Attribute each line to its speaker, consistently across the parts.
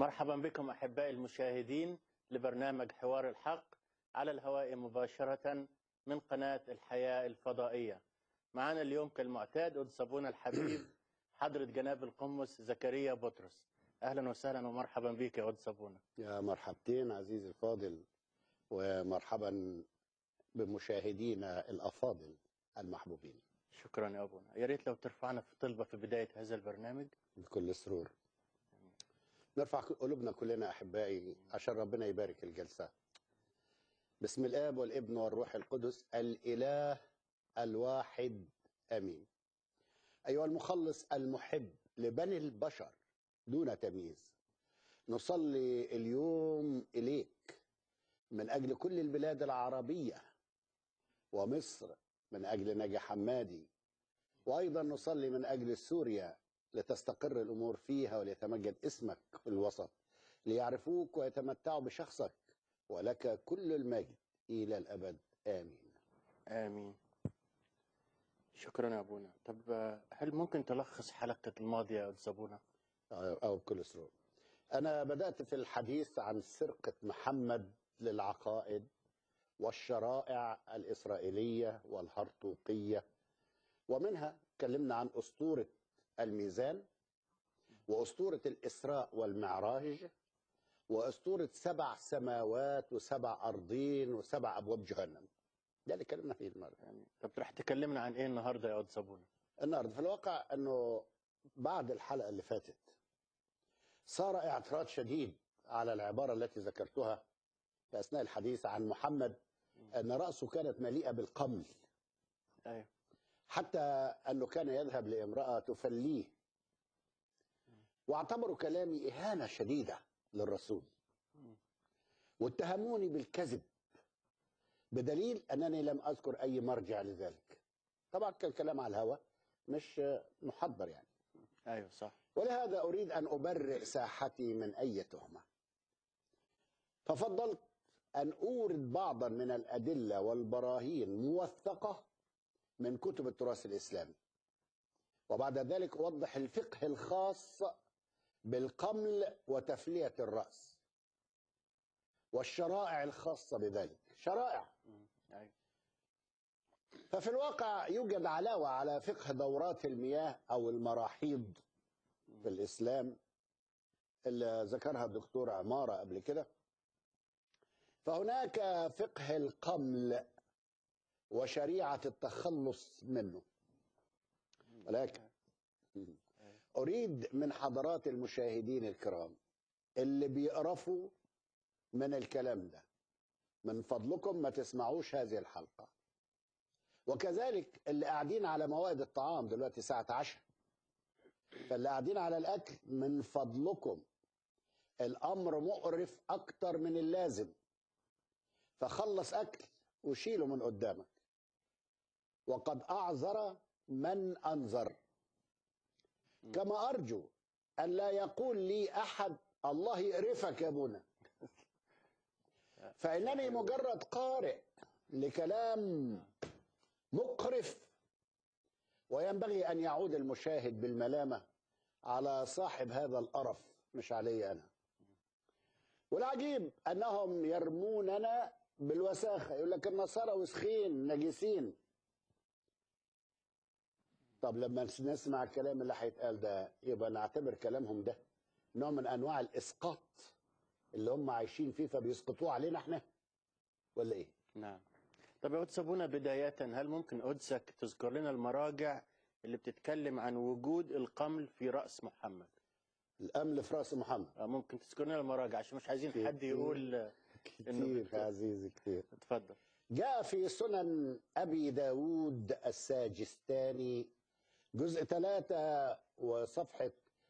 Speaker 1: مرحبا بكم احبائي المشاهدين لبرنامج حوار الحق على الهواء مباشره من قناه الحياه الفضائيه. معنا اليوم كالمعتاد قدس ابونا الحبيب حضره جناب القمص زكريا بطرس. اهلا وسهلا ومرحبا بك يا قدس ابونا.
Speaker 2: يا مرحبتين عزيزي الفاضل ومرحبا بمشاهدينا الافاضل المحبوبين
Speaker 1: شكرا يا ابونا. يا ريت لو ترفعنا في طلبه في بدايه هذا البرنامج.
Speaker 2: بكل سرور نرفع قلوبنا كلنا احبائي عشان ربنا يبارك الجلسه بسم الاب والابن والروح القدس الاله الواحد امين ايها المخلص المحب لبني البشر دون تمييز نصلي اليوم اليك من اجل كل البلاد العربيه ومصر من اجل نجي حمادي وايضا نصلي من اجل سوريا لتستقر الامور فيها وليتمجد اسمك في الوسط ليعرفوك ويتمتعوا بشخصك ولك كل المجد الى الابد امين
Speaker 1: امين. شكرا يا ابونا. طب آه، هل ممكن تلخص حلقه الماضيه يا قدس ابونا؟
Speaker 2: او بكل سرور انا بدات في الحديث عن سرقه محمد للعقائد والشرائع الاسرائيليه والهرطوقيه ومنها اتكلمنا عن اسطوره الميزان واسطوره الاسراء والمعراج واسطوره سبع سماوات وسبع ارضين وسبع ابواب جهنم ده اللي اتكلمنا فيه المره
Speaker 1: يعني طب راح تكلمنا عن ايه النهارده يا قدس ابونا؟
Speaker 2: النهارده في الواقع انه بعد الحلقه اللي فاتت صار اعتراض شديد على العباره التي ذكرتها في اثناء الحديث عن محمد ان راسه كانت مليئه بالقمل
Speaker 1: ايوه
Speaker 2: حتى انه كان يذهب لامراه تفليه واعتبروا كلامي اهانه شديده للرسول واتهموني بالكذب بدليل انني لم اذكر اي مرجع لذلك طبعا كان كلام على الهوى مش محضر يعني
Speaker 1: ايوه صح.
Speaker 2: ولهذا اريد ان ابرئ ساحتي من اي تهمه ففضلت ان اورد بعضا من الادله والبراهين موثقه من كتب التراث الاسلامي وبعد ذلك اوضح الفقه الخاص بالقمل وتفليه الراس والشرائع الخاصه بذلك شرائع
Speaker 1: مم. ايوه
Speaker 2: ففي الواقع يوجد علاوه على فقه دورات المياه او المراحيض في الاسلام اللي ذكرها الدكتور عماره قبل كده فهناك فقه القمل وشريعه التخلص منه ولكن اريد من حضرات المشاهدين الكرام اللي بيقرفوا من الكلام ده من فضلكم ما تسمعوش هذه الحلقه وكذلك اللي قاعدين على موائد الطعام دلوقتي ساعه عشاء فاللي قاعدين على الاكل من فضلكم الامر مقرف اكتر من اللازم فخلص اكل وشيله من قدامك وقد اعذر من انذر كما ارجو ان لا يقول لي احد الله يقرفك يا ابونا فانني مجرد قارئ لكلام مقرف وينبغي ان يعود المشاهد بالملامه على صاحب هذا القرف مش علي انا والعجيب انهم يرموننا بالوساخه يقول لك النصارى وسخين نجسين طب لما نسمع الكلام اللي هيتقال ده يبقى نعتبر كلامهم ده نوع من انواع الاسقاط اللي هم عايشين فيه فبيسقطوه علينا احنا ولا ايه؟
Speaker 1: نعم. طب يا قدس ابونا بدايه هل ممكن قدسك تذكر لنا المراجع اللي بتتكلم عن وجود القمل في راس محمد؟
Speaker 2: الامل في راس محمد
Speaker 1: آه، ممكن تذكر لنا المراجع عشان مش عايزين
Speaker 2: كتير.
Speaker 1: حد يقول آه،
Speaker 2: كتير يا عزيزي كتير
Speaker 1: اتفضل.
Speaker 2: جاء في سنن أبي داود الساجستاني جزء ثلاثة وصفحة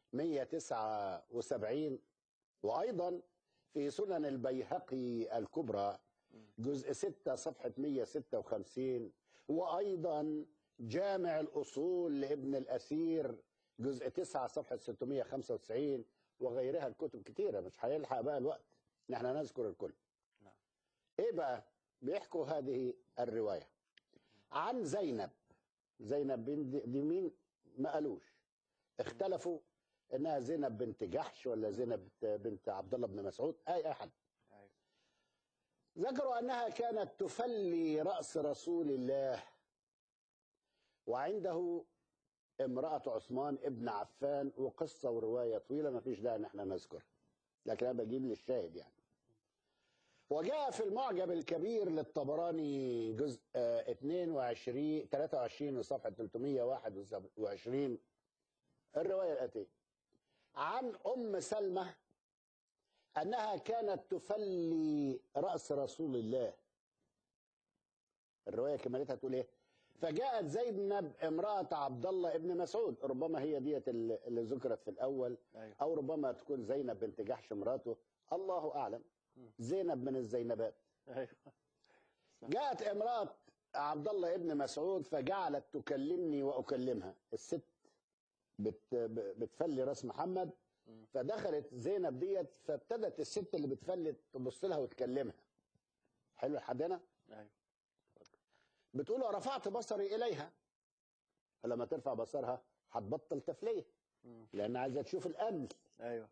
Speaker 2: 179 وأيضا في سنن البيهقي الكبرى جزء 6 صفحة 156 وأيضا جامع الأصول لابن الأثير جزء 9 صفحة 695 وغيرها الكتب كتيرة مش هيلحق بقى الوقت ان احنا نذكر الكل
Speaker 1: نعم.
Speaker 2: ايه بقى بيحكوا هذه الرواية عن زينب زينب بنت دي مين ما قالوش اختلفوا انها زينب بنت جحش ولا زينب بنت عبد الله بن مسعود اي احد
Speaker 1: أيوة.
Speaker 2: ذكروا انها كانت تفلي راس رسول الله وعنده امراه عثمان ابن عفان وقصه وروايه طويله ما فيش داعي ان احنا نذكر لكن انا بجيب للشاهد يعني وجاء في المعجم الكبير للطبراني جزء آه، 22 23 وصفحه 321 الروايه الاتيه عن ام سلمه انها كانت تفلي راس رسول الله الروايه كمالتها تقول ايه فجاءت زينب امراه عبد الله ابن مسعود ربما هي ديت اللي اللي ذكرت في الاول
Speaker 1: أيوة.
Speaker 2: او ربما تكون زينب بنت جحش مراته الله اعلم
Speaker 1: مم.
Speaker 2: زينب من الزينبات
Speaker 1: أيوة.
Speaker 2: جاءت امراه عبد الله ابن مسعود فجعلت تكلمني واكلمها الست بت بتفلي راس محمد
Speaker 1: مم.
Speaker 2: فدخلت زينب ديت فابتدت الست اللي بتفلي تبص لها وتكلمها حلو لحد هنا
Speaker 1: أيوة.
Speaker 2: بتقول ورفعت بصري اليها فلما ترفع بصرها هتبطل تفليه
Speaker 1: مم.
Speaker 2: لان عايزه تشوف الامن
Speaker 1: أيوة.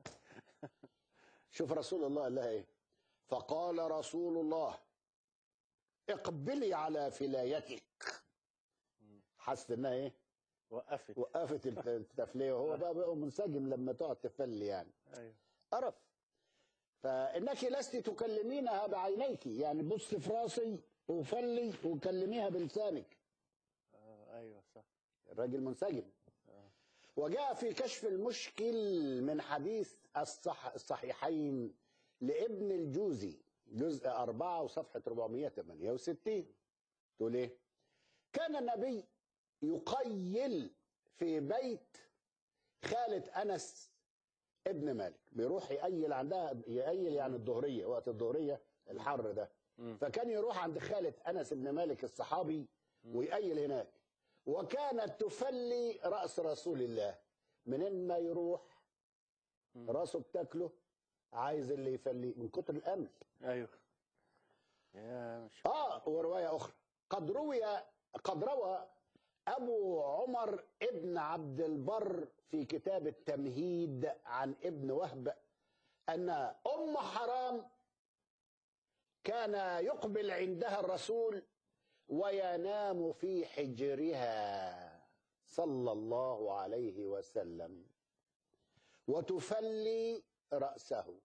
Speaker 2: شوف رسول الله قال لها ايه فقال رسول الله اقبلي على فلايتك
Speaker 1: مم.
Speaker 2: حس انها ايه
Speaker 1: وقفت
Speaker 2: وقفت الت- التفليه وهو بقى بقى منسجم لما تقعد تفلي يعني
Speaker 1: أيوة.
Speaker 2: قرف فانك لست تكلمينها بعينيك يعني بص في راسي وفلي وكلميها بلسانك
Speaker 1: آه، أيوة صح
Speaker 2: الراجل منسجم
Speaker 1: آه.
Speaker 2: وجاء في كشف المشكل من حديث الصح الصحيحين لابن الجوزي جزء أربعة وصفحة 468 تقول إيه؟ كان النبي يقيل في بيت خالة أنس ابن مالك بيروح يقيل عندها يقيل يعني الظهرية وقت الظهرية الحر ده
Speaker 1: مم.
Speaker 2: فكان يروح عند خالة أنس بن مالك الصحابي ويقيل هناك وكانت تفلي رأس رسول الله منين ما يروح
Speaker 1: مم.
Speaker 2: راسه بتاكله عايز اللي يفليه من كتر الأمل
Speaker 1: أيوة يا مش
Speaker 2: آه ورواية أخرى قد روي قد روى أبو عمر ابن عبد البر في كتاب التمهيد عن ابن وهب أن أم حرام كان يقبل عندها الرسول وينام في حجرها صلى الله عليه وسلم وتفلي رأسه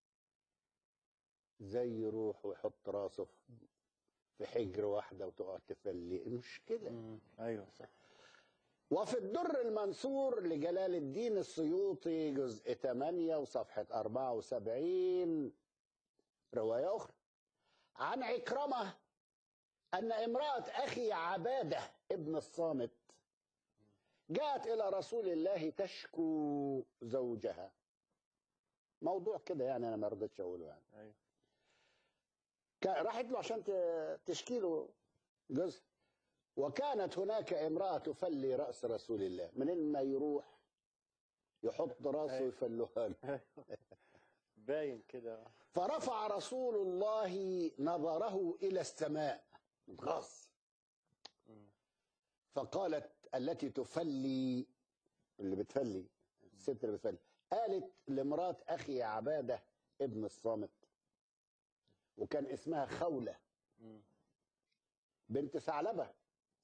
Speaker 2: زي يروح ويحط راسه في- في حجر واحدة وتقعد تفلي المشكلة
Speaker 1: مم. أيوة صح
Speaker 2: وفي الدر المنصور لجلال الدين السيوطي جزء 8 وصفحة 74 رواية أخرى عن عكرمة أن امرأة أخي عبادة ابن الصامت جاءت إلى رسول الله تشكو زوجها موضوع كده يعني أنا ما رضيتش أقوله يعني
Speaker 1: أيوة
Speaker 2: كا- راحت له عشان ت- تشكي له جزء وكانت هناك امرأة تفلي رأس رسول الله منين ما يروح يحط راسه
Speaker 1: أيوة.
Speaker 2: يفلوها له
Speaker 1: أيوة. باين كده
Speaker 2: فرفع رسول الله نظره إلى السماء متغاظ
Speaker 1: مم.
Speaker 2: فقالت التي تفلي اللي بتفلي الست اللي بتفلي قالت لمرات أخي عبادة ابن الصامت وكان اسمها خولة
Speaker 1: مم.
Speaker 2: بنت ثعلبة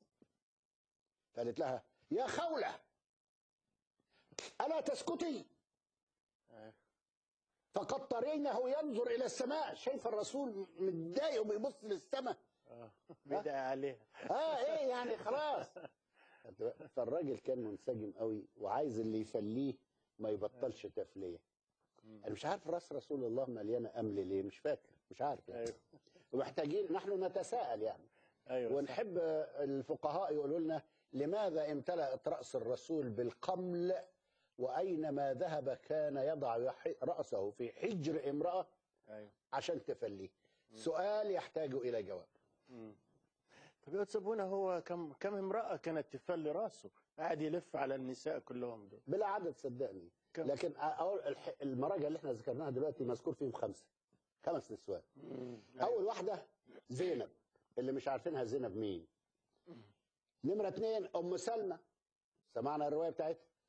Speaker 2: قالت لها يا خولة ألا تسكتي
Speaker 1: أيوة.
Speaker 2: فقد ترينه ينظر إلى السماء شايف الرسول متضايق وبيبص للسماء
Speaker 1: آه. بيدعي عليها
Speaker 2: اه ايه يعني خلاص فالراجل كان منسجم قوي وعايز اللي يفليه ما يبطلش تفليه
Speaker 1: مم.
Speaker 2: انا مش عارف راس رسول الله مليانه امل ليه مش فاكر مش عارف يعني.
Speaker 1: أيوة
Speaker 2: ومحتاجين نحن نتساءل يعني
Speaker 1: أيوة صح.
Speaker 2: ونحب الفقهاء يقولوا لنا لماذا امتلأت رأس الرسول بالقمل وأينما ذهب كان يضع يح- رأسه في حجر امرأة
Speaker 1: أيوة
Speaker 2: عشان تفليه سؤال يحتاج إلى جواب
Speaker 1: مم. طب يا أستاذ بونا هو كم كم امرأة كانت تفلي راسه قاعد يلف على النساء كلهم دول
Speaker 2: بلا عدد صدقني
Speaker 1: كم؟
Speaker 2: لكن أول الح- المراجع اللي احنا ذكرناها دلوقتي مذكور فيهم خمسة خمس نسوان
Speaker 1: مم.
Speaker 2: أول واحدة زينب اللي مش عارفينها زينب مين نمرة اتنين أم سلمى سمعنا الرواية بتاعتها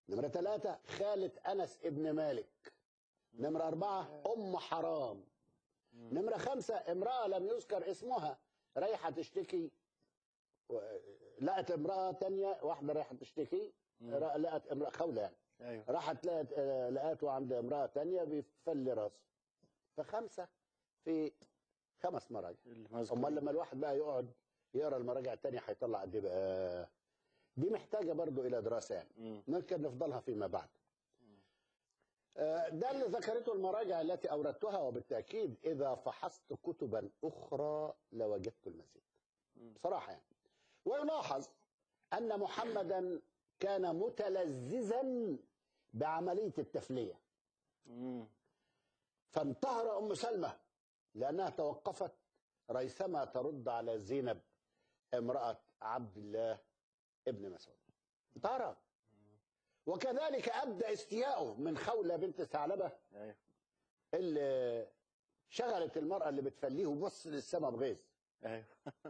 Speaker 2: نمرة ثلاثة خالة أنس ابن مالك نمرة أربعة أم حرام نمرة خمسة امرأة لم يذكر اسمها رايحة تشتكي و- لقت امرأة تانية واحدة رايحة تشتكي را- لقت امرأة خولة يعني
Speaker 1: ايوه
Speaker 2: راحت لقت آه، لقته عند امرأة تانية بيفل راسه فخمسة في خمس مراجع
Speaker 1: المذكور.
Speaker 2: امال لما الواحد بقى يقعد يقرا المراجع التانية هيطلع قد ايه بقى دي محتاجة برضو إلى دراسة يعني
Speaker 1: مم.
Speaker 2: ممكن نفضلها فيما بعد آه، ده اللي ذكرته المراجع التي أوردتها وبالتأكيد إذا فحصت كتبا أخرى لوجدت المزيد بصراحة يعني ويلاحظ أن محمدا كان متلذذا بعملية التفلية
Speaker 1: مم.
Speaker 2: فانتهر أم سلمة لأنها توقفت ريثما ترد على زينب امرأة عبد الله ابن مسعود انتهر وكذلك أبدأ استياءه من خولة بنت ثعلبة
Speaker 1: ايوه
Speaker 2: اللي شغلت المرأة اللي بتفليه وبص للسماء بغيظ
Speaker 1: ايوه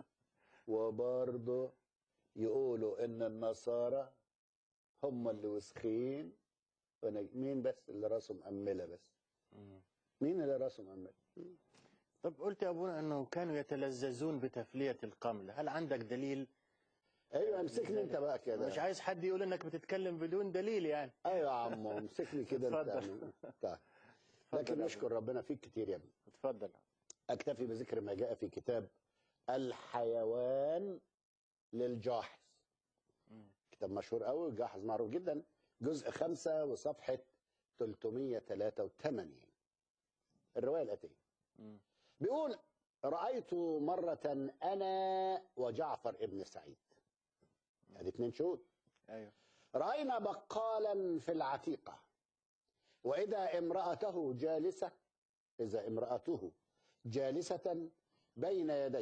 Speaker 2: وبرضه يقولوا ان النصارى هم اللي وسخين ونج- مين بس اللي راسه مأملة بس
Speaker 1: مم.
Speaker 2: مين اللي راسه مأملة
Speaker 1: طب قلت يا ابونا انه كانوا يتلذذون بتفلية القمل هل عندك دليل
Speaker 2: ايوه امسكني انت بقى كده
Speaker 1: مش عايز حد يقول انك بتتكلم بدون دليل يعني
Speaker 2: ايوه يا عمو امسكني كده انت
Speaker 1: اتفضل.
Speaker 2: طيب.
Speaker 1: اتفضل
Speaker 2: لكن
Speaker 1: يا
Speaker 2: نشكر ربنا فيك كتير يا ابني
Speaker 1: اتفضل
Speaker 2: اكتفي بذكر ما جاء في كتاب الحيوان للجاحظ
Speaker 1: مم.
Speaker 2: كتاب مشهور قوي والجاحظ معروف جدا جزء خمسة وصفحة 383 الرواية الآتية
Speaker 1: مم.
Speaker 2: بيقول رأيت مرة أنا وجعفر ابن سعيد هذه اتنين شهود
Speaker 1: ايوه
Speaker 2: رأينا بقالا في العتيقة وإذا امرأته جالسة إذا امرأته جالسة بين يديه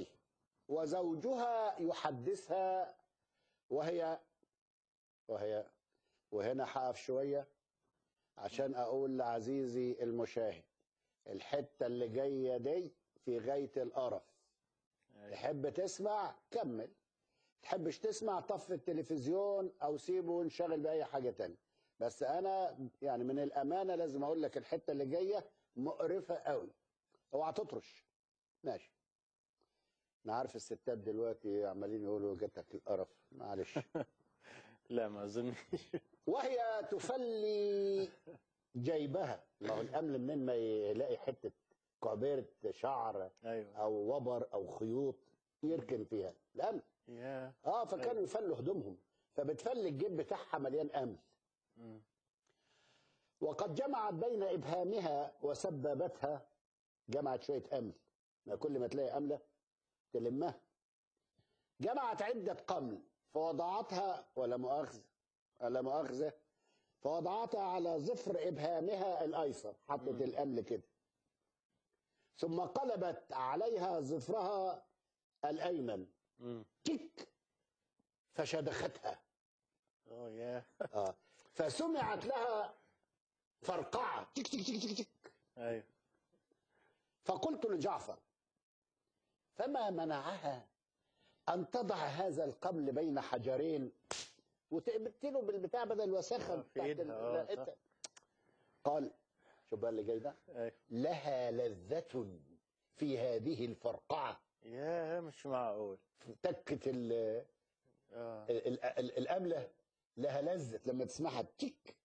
Speaker 2: وزوجها يحدثها وهي وهي وهنا حقف شوية عشان أقول لعزيزي المشاهد الحتة اللي جاية دي في غاية القرف
Speaker 1: ايوه
Speaker 2: تحب تسمع كمل تحبش تسمع طف التلفزيون او سيبه وانشغل باي حاجه تانية بس انا يعني من الامانه لازم اقول لك الحته اللي جايه مقرفه قوي اوعى تطرش ماشي انا عارف الستات دلوقتي عمالين يقولوا جاتك القرف معلش
Speaker 1: لا ما اظنش
Speaker 2: وهي تفلي جيبها ما هو الامل منين ما يلاقي حته كعبيره شعر
Speaker 1: ايوه
Speaker 2: او وبر او خيوط يركن فيها الامل
Speaker 1: يا
Speaker 2: اه فكانوا يفلوا هدومهم فبتفل الجيب بتاعها مليان امل
Speaker 1: مم.
Speaker 2: وقد جمعت بين ابهامها وسبابتها جمعت شويه امل ما كل ما تلاقي امله تلمها جمعت عده قمل فوضعتها ولا مؤاخذه ولا مؤاخذه فوضعتها على ظفر ابهامها الايسر حطت الامل كده ثم قلبت عليها ظفرها الايمن
Speaker 1: مم.
Speaker 2: تك فشدختها
Speaker 1: اه يا
Speaker 2: آه. فسمعت لها فرقعة تك تك تك تك تك
Speaker 1: ايوه
Speaker 2: فقلت لجعفر فما منعها أن تضع هذا القبل بين حجرين وتقبتله بالبتاع بدل الوساخة
Speaker 1: آه، في
Speaker 2: بتاعت
Speaker 1: إيدها، آه،
Speaker 2: ال-
Speaker 1: صح.
Speaker 2: قال شوف بقى اللي جاي ده
Speaker 1: ايوه
Speaker 2: لها لذة في هذه الفرقعة
Speaker 1: يا مش معقول
Speaker 2: تكة ال
Speaker 1: اه
Speaker 2: ال- ال- ال- الأملة لها لذة لما تسمعها تك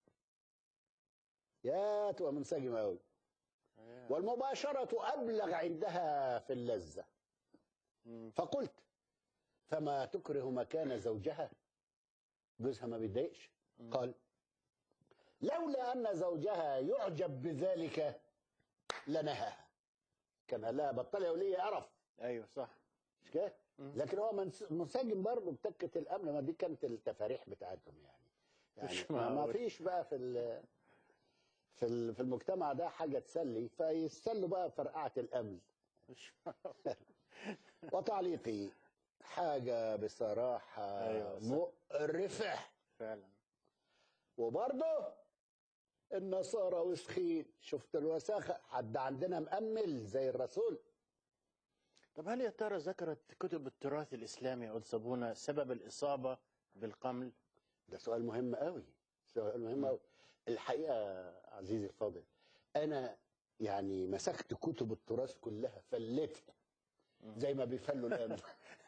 Speaker 2: يا تبقى منسجمة أوي
Speaker 1: يا.
Speaker 2: والمباشرة أبلغ عندها في اللذة
Speaker 1: مم.
Speaker 2: فقلت فما تكره مكان زوجها جوزها ما بيتضايقش قال لولا أن زوجها يعجب بذلك لنهاها كان قال لها بطلي يا ولية قرف
Speaker 1: ايوه صح
Speaker 2: مش كده
Speaker 1: مم.
Speaker 2: لكن هو منس- منسجم برضه بتكة الأمن ما دي كانت التفاريح بتاعتهم يعني يعني
Speaker 1: مش
Speaker 2: ما ما
Speaker 1: معقول.
Speaker 2: فيش بقى في ال- في ال- في المجتمع ده حاجة تسلي فيستلوا بقى فرقعة الأمن
Speaker 1: مش معقول
Speaker 2: وتعليقي حاجة بصراحة
Speaker 1: أيوة صح.
Speaker 2: مقرفة
Speaker 1: فعلا
Speaker 2: وبرضه النصارى وسخين شفت الوساخة حد عندنا مأمل زي الرسول
Speaker 1: طب هل يا ترى ذكرت كتب التراث الاسلامي يا أستاذ صابونه سبب الاصابه بالقمل؟
Speaker 2: ده سؤال مهم قوي سؤال مهم أوي. الحقيقه عزيزي الفاضل انا يعني مسكت كتب التراث كلها فلتها
Speaker 1: مم.
Speaker 2: زي ما بيفلوا الامس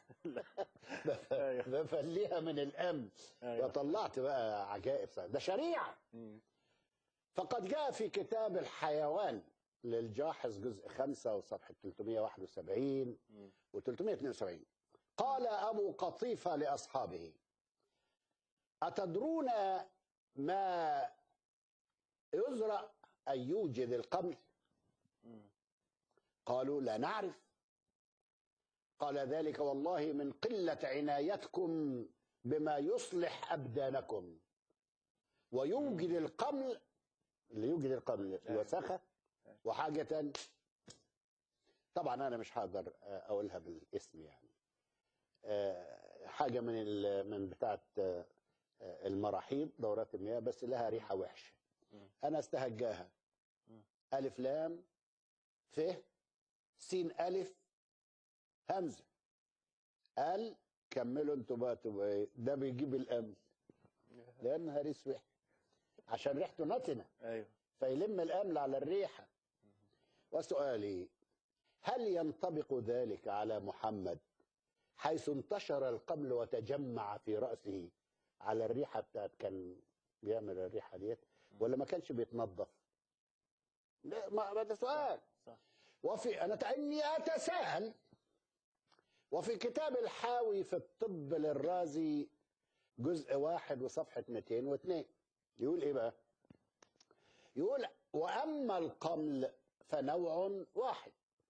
Speaker 1: أيوه.
Speaker 2: بفليها من الامس
Speaker 1: أيوه.
Speaker 2: وطلعت بقى عجائب صح. ده شريعه
Speaker 1: مم.
Speaker 2: فقد جاء في كتاب الحيوان للجاحظ جزء 5 وصفحه 371
Speaker 1: مم.
Speaker 2: و372 قال أبو قطيفة لأصحابه أتدرون ما يزرع أن يوجد القمل
Speaker 1: مم.
Speaker 2: قالوا لا نعرف قال ذلك والله من قلة عنايتكم بما يصلح أبدانكم ويوجد القمل اللي يوجد القمل الوسخة وحاجة تانية. طبعا أنا مش هقدر أقولها بالاسم يعني آه، حاجة من ال- من بتاعة آه، آه، المراحيض دورات المياه بس لها ريحة وحشة
Speaker 1: مم.
Speaker 2: أنا استهجاها
Speaker 1: مم.
Speaker 2: ألف لام ف سين ألف همزة قال كملوا انتوا بقى تبقى ايه ده بيجيب الأمل لأن هريس وحش عشان ريحته نتنة
Speaker 1: ايوه
Speaker 2: فيلم الأمل على الريحة وسؤالي هل ينطبق ذلك على محمد حيث انتشر القمل وتجمع في رأسه على الريحة بتاعت كان بيعمل الريحة ديت ولا ما كانش بيتنظف لا ما ما ده سؤال
Speaker 1: صح
Speaker 2: وفي أنا تعني أتساءل وفي كتاب الحاوي في الطب للرازي جزء واحد وصفحة 202 يقول إيه بقى؟ يقول وأما القمل فنوع واحد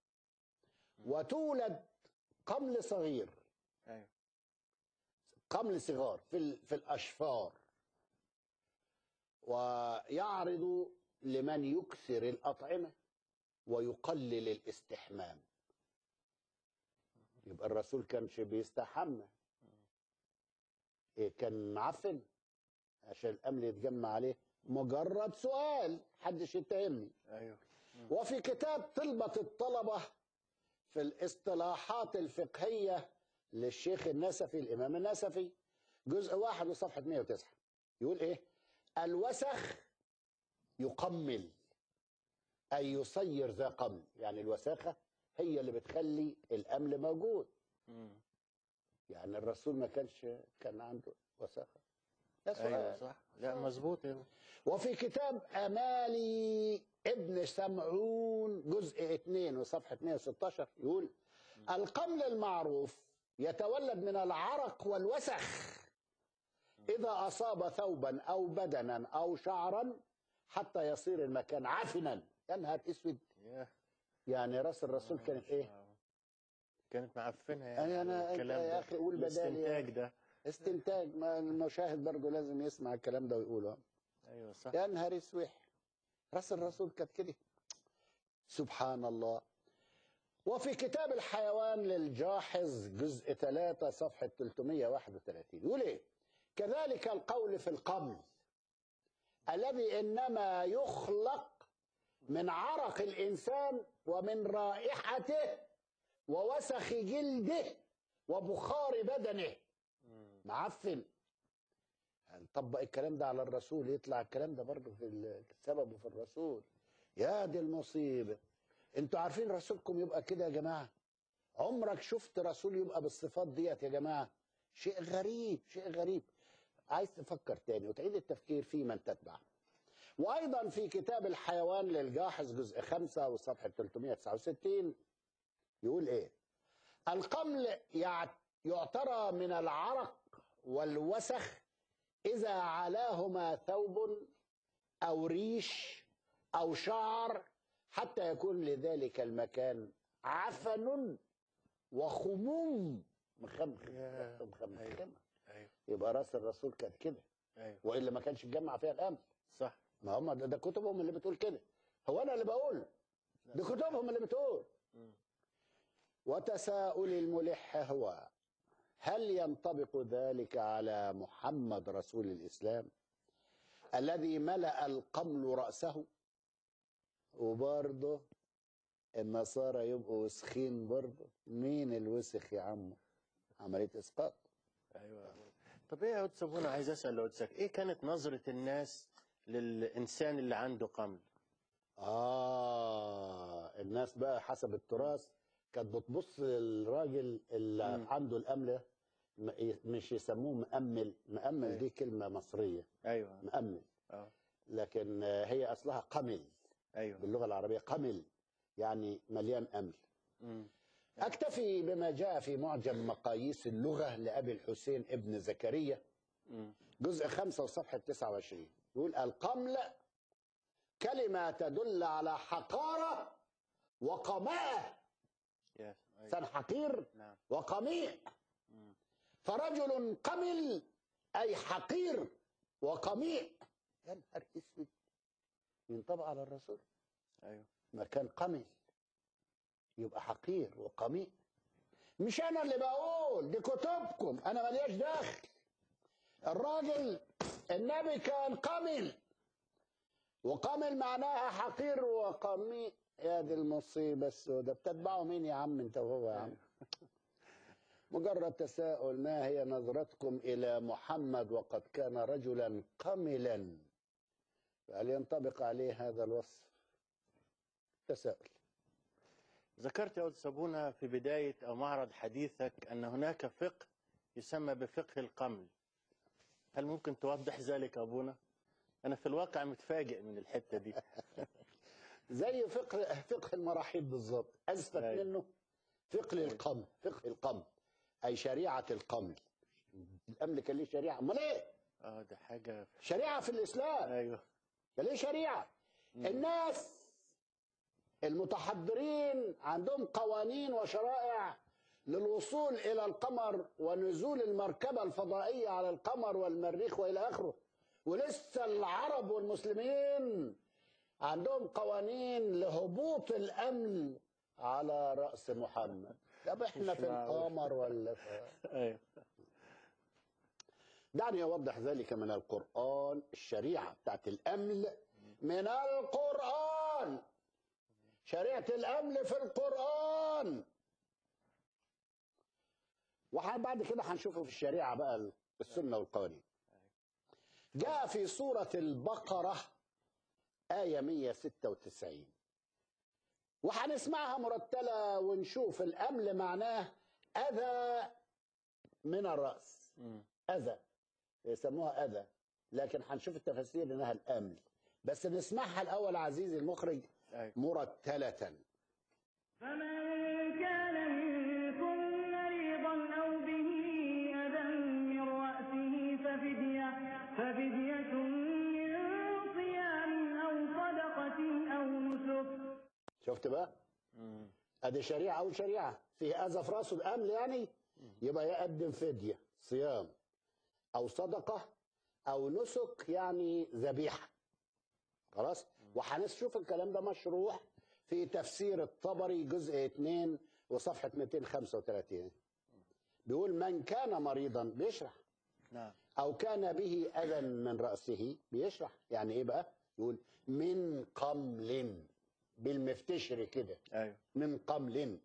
Speaker 2: وتولد قمل صغير
Speaker 1: ايوه
Speaker 2: قمل صغار في ال- في الاشفار ويعرض لمن يكثر الاطعمه ويقلل الاستحمام يبقى الرسول كانش بيستحمى إيه كان معفن عشان الامل يتجمع عليه مجرد سؤال حدش يتهمني
Speaker 1: ايوه
Speaker 2: وفي كتاب طلبة الطلبة في الاصطلاحات الفقهية للشيخ النسفي الإمام النسفي جزء واحد وصفحة 109 يقول إيه الوسخ يقمل أي يصير ذا قمل يعني الوساخة هي اللي بتخلي الأمل موجود
Speaker 1: مم.
Speaker 2: يعني الرسول ما كانش كان عنده وساخة ده سؤال
Speaker 1: ايوه صح لا مظبوط ايوه
Speaker 2: وفي كتاب أمالي ابن سمعون جزء 2 وصفحة 116 يقول القمل المعروف يتولد من العرق والوسخ إذا أصاب ثوبا أو بدنا أو شعرا حتى يصير المكان عفنا يا نهار اسود
Speaker 1: ياه.
Speaker 2: يعني راس الرسول كانت ايه؟
Speaker 1: آه. كانت معفنه
Speaker 2: يعني
Speaker 1: يعني
Speaker 2: أنا- أنت
Speaker 1: الكلام
Speaker 2: يا
Speaker 1: ده.
Speaker 2: أخي قول بدالي
Speaker 1: الاستنتاج ده
Speaker 2: استنتاج ما المشاهد برضه لازم يسمع الكلام ده ويقوله
Speaker 1: ايوه صح
Speaker 2: يا نهار اسوح راس الرسول كانت كده سبحان الله وفي كتاب الحيوان للجاحظ جزء 3 صفحة 331 يقول ايه كذلك القول في القمل الذي انما يخلق من عرق الانسان ومن رائحته ووسخ جلده وبخار بدنه
Speaker 1: مم.
Speaker 2: معفن هنطبق الكلام ده على الرسول يطلع الكلام ده برضه في ال- سببه في الرسول يا دي المصيبة انتوا عارفين رسولكم يبقى كده يا جماعة عمرك شفت رسول يبقى بالصفات ديت يا جماعة شيء غريب شيء غريب عايز تفكر تاني وتعيد التفكير في من تتبع وأيضا في كتاب الحيوان للجاحظ جزء 5 وصفحة 369 يقول إيه القمل يع- يعترى من العرق والوسخ إذا علاهما ثوب أو ريش أو شعر حتى يكون لذلك المكان عفن وخموم مخمخ
Speaker 1: ياه.
Speaker 2: مخمخمة
Speaker 1: ايوه
Speaker 2: يبقى راس الرسول كانت كده
Speaker 1: ايوه
Speaker 2: والا ما كانش اتجمع فيها الامل
Speaker 1: صح
Speaker 2: ما هم ده, ده كتبهم اللي بتقول كده هو انا اللي بقول دي كتبهم اللي بتقول
Speaker 1: مم.
Speaker 2: وتساؤل الملح هو هل ينطبق ذلك على محمد رسول الاسلام الذي ملا القمل راسه وبرضه النصارى يبقوا وسخين برضه مين الوسخ يا عمو عمليه اسقاط
Speaker 1: ايوه طب ايه يا قدس ابونا عايز اسال قدسك ايه كانت نظره الناس للانسان اللي عنده قمل
Speaker 2: آه الناس بقى حسب التراث كانت بتبص للراجل اللي
Speaker 1: مم.
Speaker 2: عنده الأمل م- مش يسموه مأمل مأمل
Speaker 1: أيوة.
Speaker 2: دي كلمة مصرية
Speaker 1: ايوه
Speaker 2: مأمل
Speaker 1: اه
Speaker 2: لكن آه، هي أصلها قمل
Speaker 1: ايوه
Speaker 2: باللغة العربية قمل يعني مليان أمل
Speaker 1: مم.
Speaker 2: أكتفي بما جاء في معجم مقاييس اللغة لأبي الحسين ابن زكريا
Speaker 1: مم.
Speaker 2: جزء خمسة وصفحة 29 يقول القمل كلمة تدل على حقارة وقماءة
Speaker 1: يس أيوة.
Speaker 2: إنسان حقير
Speaker 1: نعم
Speaker 2: وقميء
Speaker 1: مم.
Speaker 2: فرجل قمل أي حقير وقميء يا نهار اسود ينطبق على الرسول
Speaker 1: ايوه
Speaker 2: ما كان قمل يبقى حقير وقميء مش انا اللي بقول دي كتبكم انا ملياش دخل الراجل النبي كان قمل وقمل معناها حقير وقميء يا دي المصيبه السوداء بتتبعوا مين يا عم انت وهو يا عم مجرد تساؤل ما هي نظرتكم الى محمد وقد كان رجلا قملا فهل ينطبق عليه هذا الوصف تساؤل
Speaker 1: ذكرت يا قدس ابونا في بدايه او معرض حديثك ان هناك فقه يسمى بفقه القمل هل ممكن توضح ذلك ابونا انا في الواقع متفاجئ من الحته دي
Speaker 2: زي فقه فقه المراحيض بالظبط اثبت
Speaker 1: أيوة.
Speaker 2: منه فقه القمل فقه القمل اي شريعه القمل الامن كان ليه شريعه امال ايه
Speaker 1: اه ده حاجه
Speaker 2: شريعه في الاسلام
Speaker 1: ايوه
Speaker 2: كان ليه شريعه
Speaker 1: مم.
Speaker 2: الناس المتحضرين عندهم قوانين وشرائع للوصول الى القمر ونزول المركبه الفضائيه على القمر والمريخ والى اخره ولسه العرب والمسلمين عندهم قوانين لهبوط الامن على راس محمد طب احنا
Speaker 1: مش
Speaker 2: في
Speaker 1: معقول.
Speaker 2: القمر ولا في
Speaker 1: ايوه
Speaker 2: دعني اوضح ذلك من القران الشريعه بتاعت الامل من القران شريعه الامل في القران وبعد كده هنشوفه في الشريعه بقى السنه والقوانين جاء في سوره البقره ايه 196 وهنسمعها مرتله ونشوف الامل معناه اذى من الراس
Speaker 1: مم.
Speaker 2: اذى يسموها اذى لكن هنشوف التفاسير انها الامل بس نسمعها الاول عزيزي المخرج
Speaker 1: ايوه
Speaker 2: مرتله
Speaker 3: فمن كان منكم مريضا أو به أذى من رأسه ففدية ففدية من صيام أو صدقة أو نسك
Speaker 2: شفت بقى
Speaker 1: مم.
Speaker 2: ادي شريعه او شريعه فيه اذى في راسه بامل يعني يبقى يقدم فديه صيام او صدقه او نسك يعني ذبيحه خلاص وهنشوف الكلام ده مشروح في تفسير الطبري جزء 2 وصفحه 235 بيقول من كان مريضا بيشرح
Speaker 1: نعم
Speaker 2: او كان به اذى من راسه بيشرح يعني ايه بقى يقول من قمل بالمفتشر كده
Speaker 1: ايوه
Speaker 2: من قمل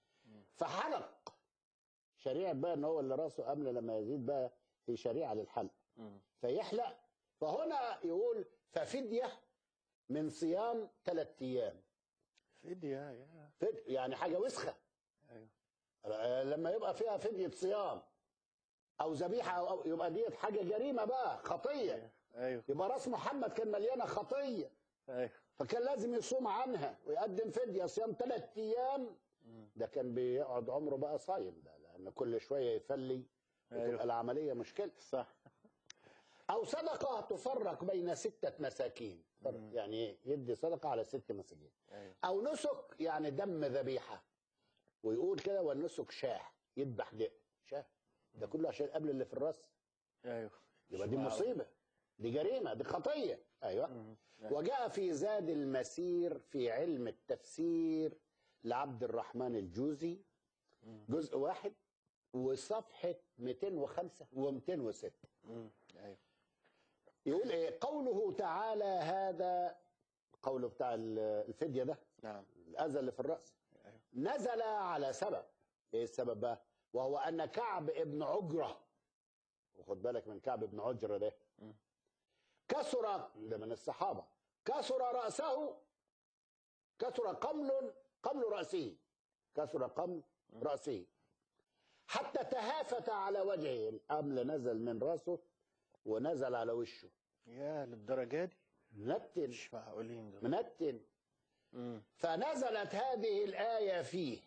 Speaker 2: فحلق شريعة بقى ان هو اللي راسه قمل لما يزيد بقى في شريعة للحلق
Speaker 1: مم.
Speaker 2: فيحلق فهنا يقول ففدية من صيام ثلاث ايام
Speaker 1: فدية يا
Speaker 2: فد يعني حاجة وسخة
Speaker 1: ايوه
Speaker 2: آه، لما يبقى فيها فدية صيام او ذبيحة أو أو- يبقى ديت حاجة جريمة بقى خطية
Speaker 1: ايوه
Speaker 2: يبقى راس محمد كان مليانة خطية
Speaker 1: ايوه
Speaker 2: فكان لازم يصوم عنها ويقدم فدية صيام ثلاث ايام
Speaker 1: مم.
Speaker 2: ده كان بيقعد عمره بقى صايم ده لان كل شويه يفلي وتبقى
Speaker 1: أيوه.
Speaker 2: العمليه مشكله
Speaker 1: صح
Speaker 2: او صدقه تفرق بين سته مساكين فرق
Speaker 1: مم.
Speaker 2: يعني إيه؟ يدي صدقه على ست مساكين
Speaker 1: ايوه
Speaker 2: او نسك يعني دم ذبيحه ويقول كده والنسك شاه يذبح دق شاه ده كله عشان قبل اللي في الراس
Speaker 1: ايوه
Speaker 2: يبقى دي
Speaker 1: معقول.
Speaker 2: مصيبه دي جريمه دي خطيه ايوه
Speaker 1: مم. أيوة.
Speaker 2: وجاء في زاد المسير في علم التفسير لعبد الرحمن الجوزي
Speaker 1: مم.
Speaker 2: جزء واحد وصفحة 205 و206
Speaker 1: مم. ايوه
Speaker 2: يقول ايه قوله تعالى هذا قوله بتاع ال- الفدية ده
Speaker 1: نعم
Speaker 2: الأذى اللي في الرأس
Speaker 1: ايوه
Speaker 2: نزل على سبب ايه السبب بقى وهو أن كعب ابن عجرة وخد بالك من كعب بن عجرة ده
Speaker 1: مم.
Speaker 2: كسر ده من الصحابة كسر رأسه كسر قمل قمل رأسه كسر قمل رأسه حتى تهافت على وجهه الأمل نزل من رأسه ونزل على وشه
Speaker 1: يا للدرجه دي
Speaker 2: منتن
Speaker 1: مش معقولين دول
Speaker 2: منتن
Speaker 1: مم.
Speaker 2: فنزلت هذه الآية فيه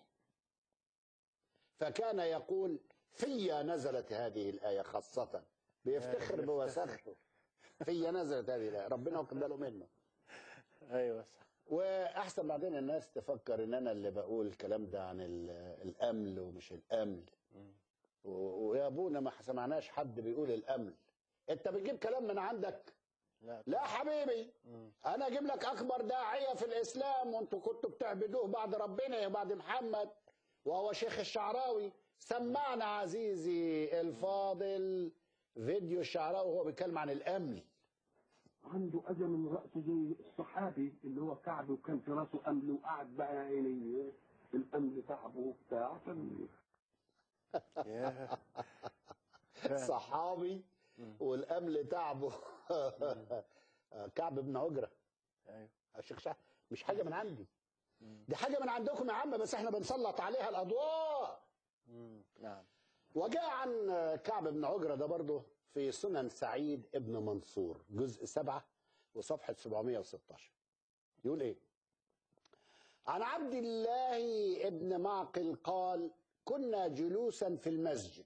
Speaker 2: فكان يقول في نزلت هذه الآية خاصة بيفتخر
Speaker 1: بيفتخر.
Speaker 2: بوساخته في نزلت هذه الآية ربنا واخد باله منه
Speaker 1: ايوه صح
Speaker 2: وأحسن بعدين الناس تفكر إن أنا اللي بقول الكلام ده عن ال- الأمل ومش الأمل
Speaker 1: مم.
Speaker 2: و- ويا أبونا ما سمعناش حد بيقول الأمل أنت بتجيب كلام من عندك
Speaker 1: لا
Speaker 2: لا حبيبي
Speaker 1: مم.
Speaker 2: انا اجيب لك اكبر داعيه في الاسلام وانتوا كنتوا بتعبدوه بعد ربنا وبعد محمد وهو شيخ الشعراوي سمعنا عزيزي الفاضل فيديو الشعراوي وهو بيتكلم عن الامن
Speaker 4: عنده اذى من راسه زي الصحابي اللي هو كعب وكان في راسه امل وقعد بقى يا عيني الامل تعبه وبتاع عشان
Speaker 1: يا فعلا.
Speaker 2: صحابي
Speaker 1: مم.
Speaker 2: والامل تعبه كعب بن عجره
Speaker 1: ايوه
Speaker 2: الشيخ شعب مش حاجه من عندي
Speaker 1: مم.
Speaker 2: دي حاجه من عندكم يا عم بس احنا بنسلط عليها الاضواء
Speaker 1: مم. نعم
Speaker 2: وجاء عن كعب بن عجرة ده برضه في سنن سعيد ابن منصور جزء سبعة وصفحة 716 يقول ايه عن عبد الله ابن معقل قال كنا جلوسا في المسجد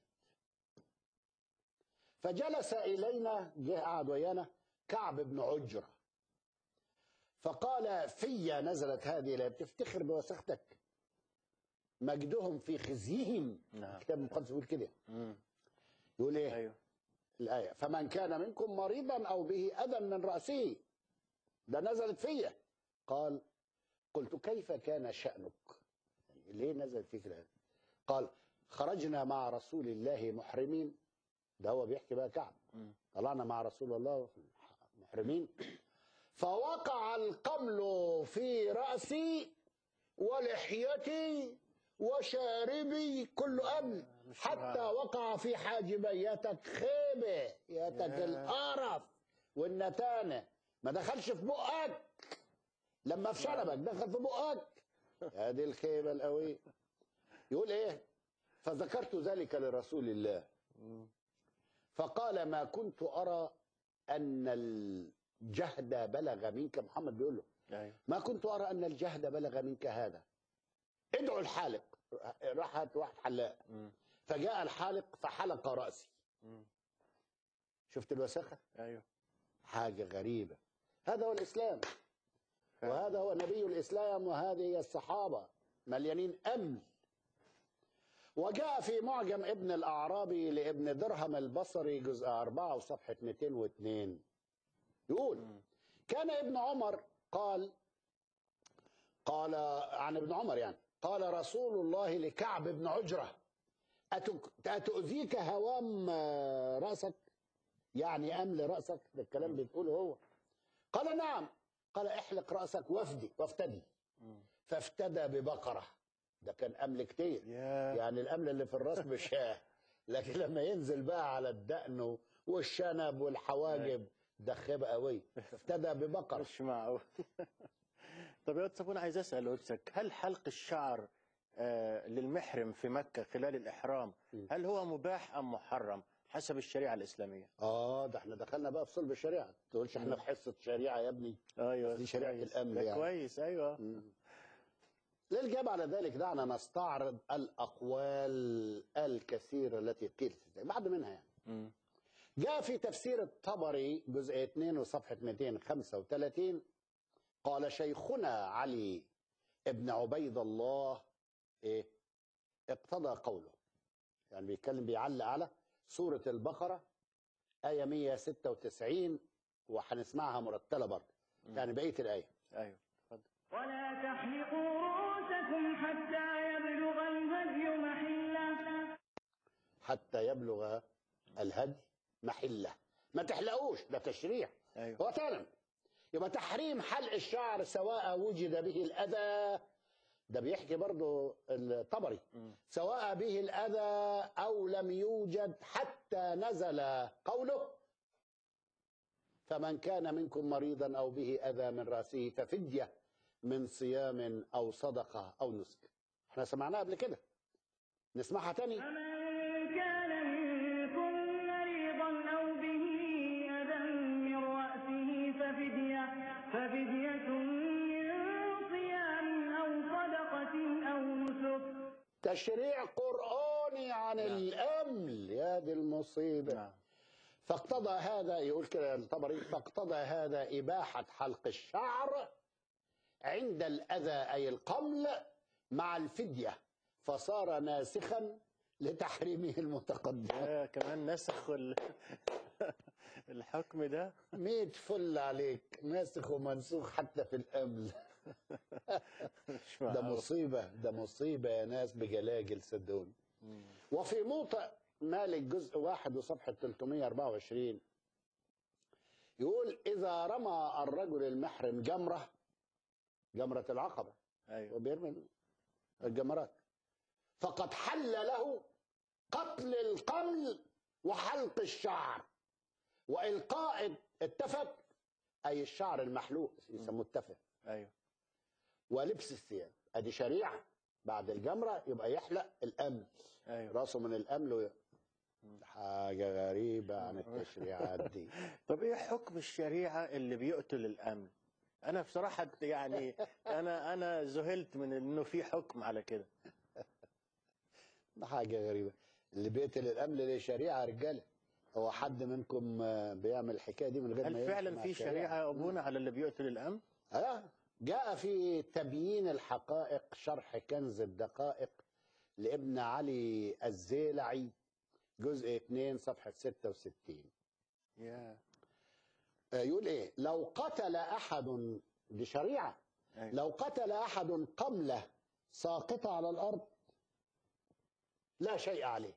Speaker 2: فجلس إلينا جه قعد ويانا كعب بن عجرة فقال في نزلت هذه الآية بتفتخر بوسختك مجدهم في خزيهم
Speaker 1: نعم
Speaker 2: الكتاب المقدس يقول كده
Speaker 1: مم.
Speaker 2: يقول ايه
Speaker 1: ايوه
Speaker 2: الآية فمن كان منكم مريضا أو به أذى من رأسه ده نزلت فيا قال قلت كيف كان شأنك يعني ليه نزلت فيك الآية قال خرجنا مع رسول الله محرمين ده هو بيحكي بقى كعب
Speaker 1: مم.
Speaker 2: طلعنا مع رسول الله محرمين فوقع القمل في رأسي ولحيتي وشاربي كل أمن
Speaker 1: مش
Speaker 2: حتى
Speaker 1: معقول.
Speaker 2: وقع في حاجبيتك خيبة ياتك
Speaker 1: يا.
Speaker 2: القرف والنتانة ما دخلش في بقك لما في شنبك دخل في بقك هذه الخيبة القوية يقول ايه فذكرت ذلك لرسول الله
Speaker 1: مم.
Speaker 2: فقال ما كنت أرى أن الجهد بلغ منك محمد بيقول له
Speaker 1: ايوه
Speaker 2: ما كنت أرى أن الجهد بلغ منك هذا ادعوا الحالق راح هات واحد حلاق
Speaker 1: مم.
Speaker 2: فجاء الحالق فحلق رأسي
Speaker 1: مم.
Speaker 2: شفت الوساخة
Speaker 1: ايوه
Speaker 2: حاجة غريبة هذا هو الإسلام
Speaker 1: فعلا.
Speaker 2: وهذا هو نبي الإسلام وهذه هي الصحابة مليانين أمن وجاء في معجم ابن الأعرابي لابن درهم البصري جزء أربعة وصفحة 202 يقول
Speaker 1: مم.
Speaker 2: كان ابن عمر قال قال عن ابن عمر يعني قال رسول الله لكعب بن عجرة أتك- أتؤذيك هوام آه، رأسك يعني أمل رأسك ده الكلام بتقوله هو قال نعم قال احلق رأسك وافدي وافتدي
Speaker 1: مم.
Speaker 2: فافتدى ببقرة ده كان أمل كتير
Speaker 1: يا
Speaker 2: يعني الأمل اللي في الراس بالشاه لكن لما ينزل بقى على الدقن والشنب والحواجب ده خيبة قوي افتدى ببقرة
Speaker 1: مش معقول طب يا أستاذ عايز اسال قدسك هل حلق الشعر آه، للمحرم في مكه خلال الاحرام
Speaker 2: م.
Speaker 1: هل هو مباح ام محرم حسب الشريعه الاسلاميه؟
Speaker 2: اه ده احنا دخلنا بقى في صلب الشريعة ما تقولش احنا في حصة شريعة يا ابني
Speaker 1: ايوه
Speaker 2: دي شريعة
Speaker 1: كويس.
Speaker 2: الأمن
Speaker 1: ده
Speaker 2: يعني.
Speaker 1: كويس ايوه
Speaker 2: للجواب على ذلك دعنا نستعرض الأقوال الكثيرة التي قيلت بعد منها يعني
Speaker 1: مم.
Speaker 2: جاء في تفسير الطبري جزء 2 وصفحة 235 قال شيخنا علي ابن عبيد الله ايه اقتضى قوله يعني بيتكلم بيعلق على سورة البقرة آية 196 وهنسمعها مرتلة برضه يعني بقية الآية
Speaker 1: ايوه اتفضل
Speaker 3: ولا تحلقوا رؤوسكم حتى يبلغ الهدي محله
Speaker 2: حتى يبلغ الهدي محله ما تحلقوش ده تشريع
Speaker 1: ايوه
Speaker 2: هو فعلا يبقى تحريم حلق الشعر سواء وجد به الأذى ده بيحكي برضه الطبري
Speaker 1: مم.
Speaker 2: سواء به الأذى أو لم يوجد حتى نزل قوله فمن كان منكم مريضا أو به أذى من رأسه ففدية من صيام أو صدقة أو نسك احنا سمعناها قبل كده نسمعها تاني
Speaker 3: فمن كان منكم مريضا أو به أذى من رأسه ففدية ففدية من صيام أو صدقة أو نسك
Speaker 2: تشريع قرآني عن
Speaker 1: نعم.
Speaker 2: الأمل يا دي المصيبة
Speaker 1: نعم
Speaker 2: فاقتضى هذا يقول كده الطبري فاقتضى هذا إباحة حلق الشعر عند الأذى أي القمل مع الفدية فصار ناسخا لتحريمه المتقدم
Speaker 1: يا كمان نسخوا ال- الحكم ده
Speaker 2: ميت فل عليك ناسخ ومنسوخ حتى في الأمل
Speaker 1: مش
Speaker 2: ده
Speaker 1: معقول.
Speaker 2: مصيبة ده مصيبة يا ناس بجلاجل صدقوني
Speaker 1: مم.
Speaker 2: وفي موطئ مالك جزء واحد وصفحة 324 يقول إذا رمى الرجل المحرم جمرة جمرة العقبة
Speaker 1: ايوه
Speaker 2: وبيرمي الجمرات فقد حل له قتل القمل وحلق الشعر وإلقاء التفت أي الشعر المحلوق يسموه التفت
Speaker 1: ايوه
Speaker 2: ولبس الثياب ادي شريعه بعد الجمره يبقى يحلق الامل
Speaker 1: ايوه
Speaker 2: راسه من الامل وي... حاجه غريبه عن التشريعات دي
Speaker 1: طب ايه حكم الشريعه اللي بيقتل الامن انا بصراحه يعني انا انا ذهلت من انه في حكم على كده
Speaker 2: حاجه غريبه اللي بيقتل الامل ليه شريعه رجاله هو حد منكم آه، بيعمل الحكايه دي من غير
Speaker 1: هل
Speaker 2: ما
Speaker 1: فعلا
Speaker 2: يمشي مع
Speaker 1: في
Speaker 2: الشريعة؟
Speaker 1: شريعه يا ابونا على اللي بيقتل الامن
Speaker 2: آه جاء في تبيين الحقائق شرح كنز الدقائق لابن علي الزيلعي جزء 2 صفحه 66
Speaker 1: يا
Speaker 2: آه، يقول ايه لو قتل احد دي شريعه
Speaker 1: أيوة.
Speaker 2: لو قتل احد قمله ساقطه على الارض لا شيء عليه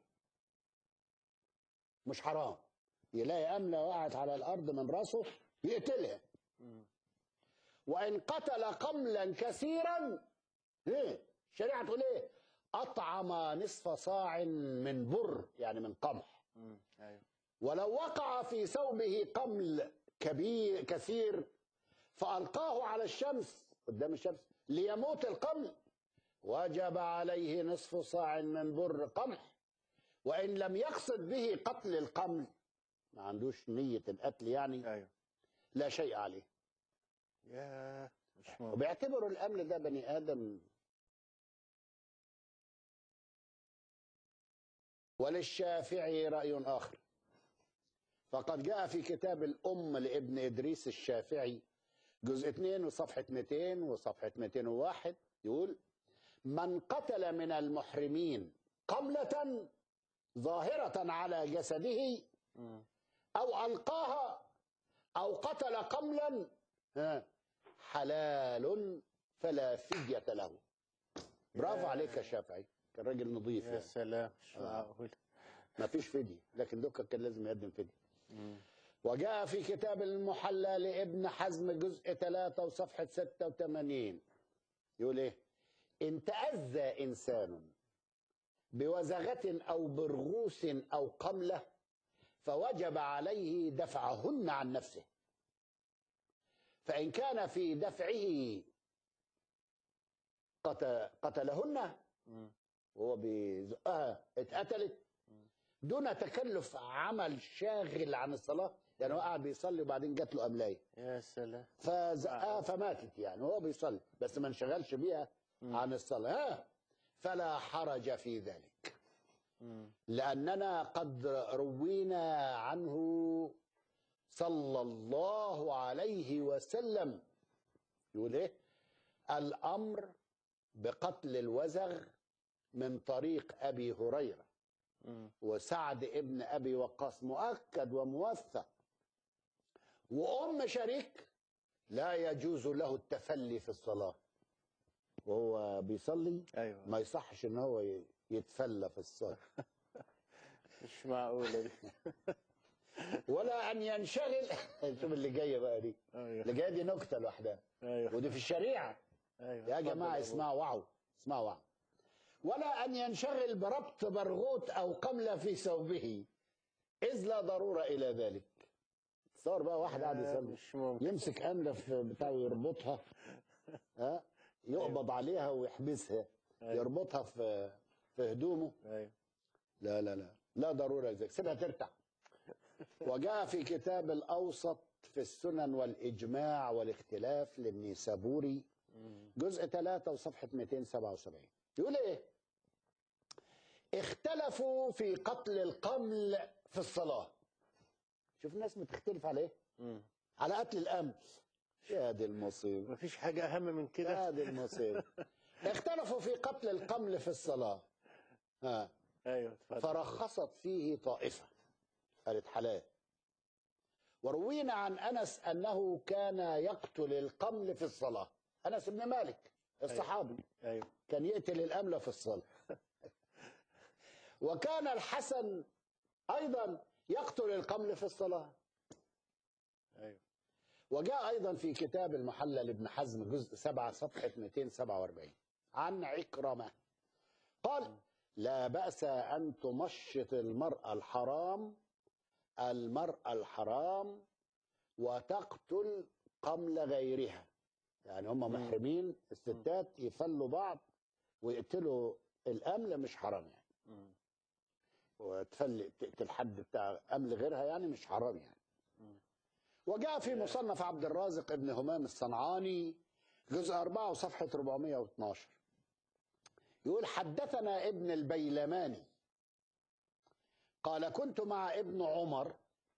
Speaker 2: مش حرام يلاقي امله وقعت على الارض من راسه يقتلها
Speaker 1: مم.
Speaker 2: وان قتل قملا كثيرا ايه الشريعه تقول ايه اطعم نصف صاع من بر يعني من قمح
Speaker 1: مم. ايوه
Speaker 2: ولو وقع في ثوبه قمل كبير كثير فألقاه على الشمس قدام الشمس ليموت القمل وجب عليه نصف صاع من بر قمح وإن لم يقصد به قتل القمل ما عندوش نية القتل يعني
Speaker 1: ايوه
Speaker 2: لا شيء عليه
Speaker 1: يا مش ممكن
Speaker 2: وبيعتبروا الأمل ده بني آدم وللشافعي رأي آخر فقد جاء في كتاب الأم لابن إدريس الشافعي جزء 2 وصفحة 200 وصفحة 201 يقول من قتل من المحرمين قملة ظاهرة على جسده
Speaker 1: مم.
Speaker 2: أو ألقاها أو قتل قملا ها، حلال فلا فدية له برافو
Speaker 1: يا-
Speaker 2: عليك يا شافعي كان راجل نظيف
Speaker 1: يا
Speaker 2: يعني
Speaker 1: سلام مش
Speaker 2: آه.
Speaker 1: معقول
Speaker 2: ما فيش فدية لكن دوكا كان لازم يقدم فدية
Speaker 1: مم.
Speaker 2: وجاء في كتاب المحلى لابن حزم جزء 3 وصفحة 86 يقول ايه ان تأذى انسان بوزغة او برغوس او قملة فوجب عليه دفعهن عن نفسه فإن كان في دفعه قت- قتلهن
Speaker 1: مم.
Speaker 2: وهو بيزقها اتقتلت دون تكلف عمل شاغل عن الصلاة يعني هو قاعد بيصلي وبعدين جات له أملاية
Speaker 1: يا سلام
Speaker 2: فزقها فماتت يعني وهو بيصلي بس ما انشغلش بيها
Speaker 1: مم.
Speaker 2: عن الصلاة ها فلا حرج في ذلك
Speaker 1: مم.
Speaker 2: لأننا قد روينا عنه صلى الله عليه وسلم يقول ايه الأمر بقتل الوزغ من طريق أبي هريرة
Speaker 1: مم.
Speaker 2: وسعد ابن أبي وقاص مؤكد وموثق وأم شريك لا يجوز له التفلي في الصلاة وهو بيصلي
Speaker 1: ايوه
Speaker 2: ما يصحش ان هو ي- يتفلى في الصلاة
Speaker 1: مش معقوله دي
Speaker 2: ولا ان ينشغل شوف اللي جايه بقى دي اللي
Speaker 1: ايوه
Speaker 2: جايه دي نكته لوحدها
Speaker 1: ايوه
Speaker 2: ودي في الشريعه
Speaker 1: ايوه
Speaker 2: يا
Speaker 1: اتفضل
Speaker 2: جماعه
Speaker 1: أبو.
Speaker 2: اسمعوا وعوا اسمعوا واحد. ولا أن ينشغل بربط برغوت أو قملة في ثوبه إذ لا ضرورة إلى ذلك صار بقى واحد قاعد
Speaker 1: آه،
Speaker 2: يصلي
Speaker 1: مش ممكن
Speaker 2: يمسك قملة في بتاعه يربطها ها يقبض عليها ويحبسها
Speaker 1: أيوة.
Speaker 2: يربطها في في هدومه
Speaker 1: ايوه
Speaker 2: لا لا لا لا ضرورة لذلك سيبها ترتع وجاء في كتاب الأوسط في السنن والإجماع والاختلاف للنيسابوري
Speaker 1: مم.
Speaker 2: جزء 3 وصفحة 277 يقول إيه اختلفوا في قتل القمل في الصلاة شوف الناس بتختلف على إيه
Speaker 1: مم.
Speaker 2: على قتل الأمل يا دي المصيبة
Speaker 1: مفيش حاجه اهم من كده
Speaker 2: يا دي المصيبة اختلفوا في قتل القمل في الصلاة ها
Speaker 1: ايوه اتفضل
Speaker 2: فرخصت فيه طائفة قالت حلال وروينا عن أنس أنه كان يقتل القمل في الصلاة أنس بن مالك الصحابي
Speaker 1: ايوه
Speaker 2: كان يقتل الأمل في الصلاة وكان الحسن أيضا يقتل القمل في الصلاة
Speaker 1: ايوه
Speaker 2: وجاء أيضا في كتاب المحلى لابن حزم جزء 7 صفحة 247 عن عكرمة قال لا بأس أن تمشط المرأة الحرام المرأة الحرام وتقتل قمل غيرها يعني هم
Speaker 1: مم.
Speaker 2: محرمين الستات يفلوا بعض ويقتلوا الأمل مش حرام يعني
Speaker 1: مم.
Speaker 2: وتفل تقتل حد بتاع أمل غيرها يعني مش حرام يعني
Speaker 1: مم.
Speaker 2: وجاء في مصنف عبد الرازق ابن همام الصنعاني جزء 4 وصفحة 412 يقول حدثنا ابن البيلماني قال كنت مع ابن عمر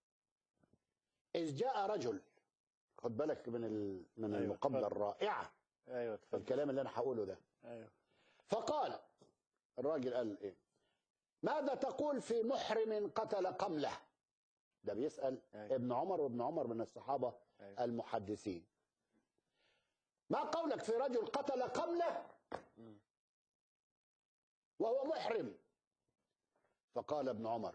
Speaker 2: إذ جاء رجل خد بالك من ال- من
Speaker 1: أيوة،
Speaker 2: المقابلة
Speaker 1: اتفضل.
Speaker 2: الرائعة
Speaker 1: ايوه
Speaker 2: في
Speaker 1: اتفضل
Speaker 2: الكلام اللي أنا هقوله ده
Speaker 1: ايوه
Speaker 2: فقال الراجل قال إيه ماذا تقول في محرم قتل قمله ده بيسأل
Speaker 1: أيوة.
Speaker 2: ابن عمر وابن عمر من الصحابة
Speaker 1: ايوه
Speaker 2: المحدثين ما قولك في رجل قتل قمله
Speaker 1: مم.
Speaker 2: وهو محرم فقال ابن عمر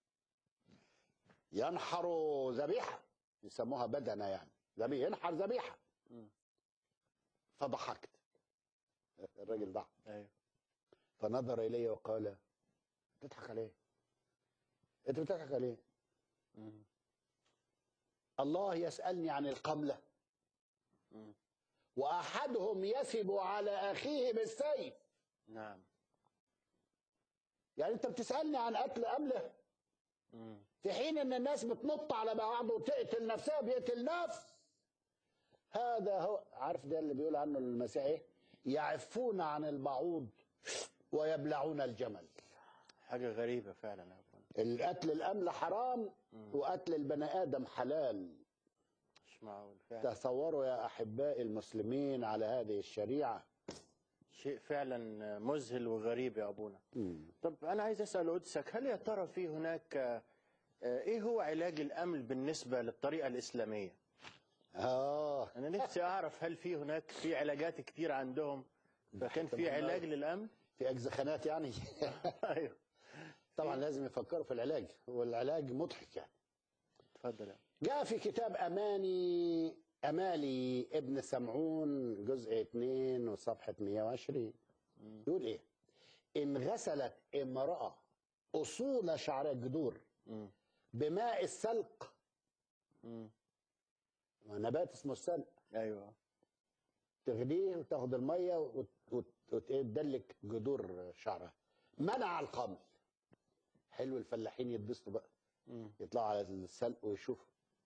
Speaker 2: ينحر ذبيحة يسموها بدنة يعني ذبيحة ينحر ذبيحة
Speaker 1: مم.
Speaker 2: فضحكت الراجل ضحك
Speaker 1: ايوه
Speaker 2: فنظر إلي وقال تضحك عليه انت بتضحك عليه
Speaker 1: مم.
Speaker 2: الله يسألني عن القملة
Speaker 1: مم.
Speaker 2: وأحدهم يثب على أخيه بالسيف
Speaker 1: نعم
Speaker 2: يعني أنت بتسألني عن قتل أمله
Speaker 1: مم.
Speaker 2: في حين ان الناس بتنط على بعض وتقتل نفسها بيقتل نفس هذا هو عارف ده اللي بيقول عنه المسيح ايه يعفون عن البعوض ويبلعون الجمل
Speaker 1: حاجه غريبه فعلا يا ابونا
Speaker 2: القتل الامل حرام
Speaker 1: مم.
Speaker 2: وقتل البني ادم حلال
Speaker 1: مش معقول فعلا
Speaker 2: تصوروا يا احبائي المسلمين على هذه الشريعه
Speaker 1: شيء فعلا مذهل وغريب يا ابونا
Speaker 2: مم.
Speaker 1: طب انا عايز اسال قدسك هل يا ترى في هناك آه، ايه هو علاج الامل بالنسبه للطريقه الاسلاميه
Speaker 2: اه
Speaker 1: انا نفسي اعرف هل في هناك في علاجات كتير عندهم فكان في علاج للامل
Speaker 2: في اجزخانات يعني
Speaker 1: ايوه
Speaker 2: طبعا لازم يفكروا في العلاج والعلاج مضحك يعني
Speaker 1: اتفضل يا
Speaker 2: جاء في كتاب أماني أمالي ابن سمعون جزء 2 وصفحة 120
Speaker 1: مم.
Speaker 2: يقول إيه؟ إن غسلت امرأة أصول شعر الجذور
Speaker 1: مم.
Speaker 2: بماء السلق
Speaker 1: مم.
Speaker 2: نبات اسمه السلق
Speaker 1: ايوه
Speaker 2: تغليه وتاخد المية وت- وت- وت- إيه تدلك جذور شعرها منع القمل حلو الفلاحين يتبسطوا بقى
Speaker 1: مم.
Speaker 2: يطلعوا على السلق ويشوفوا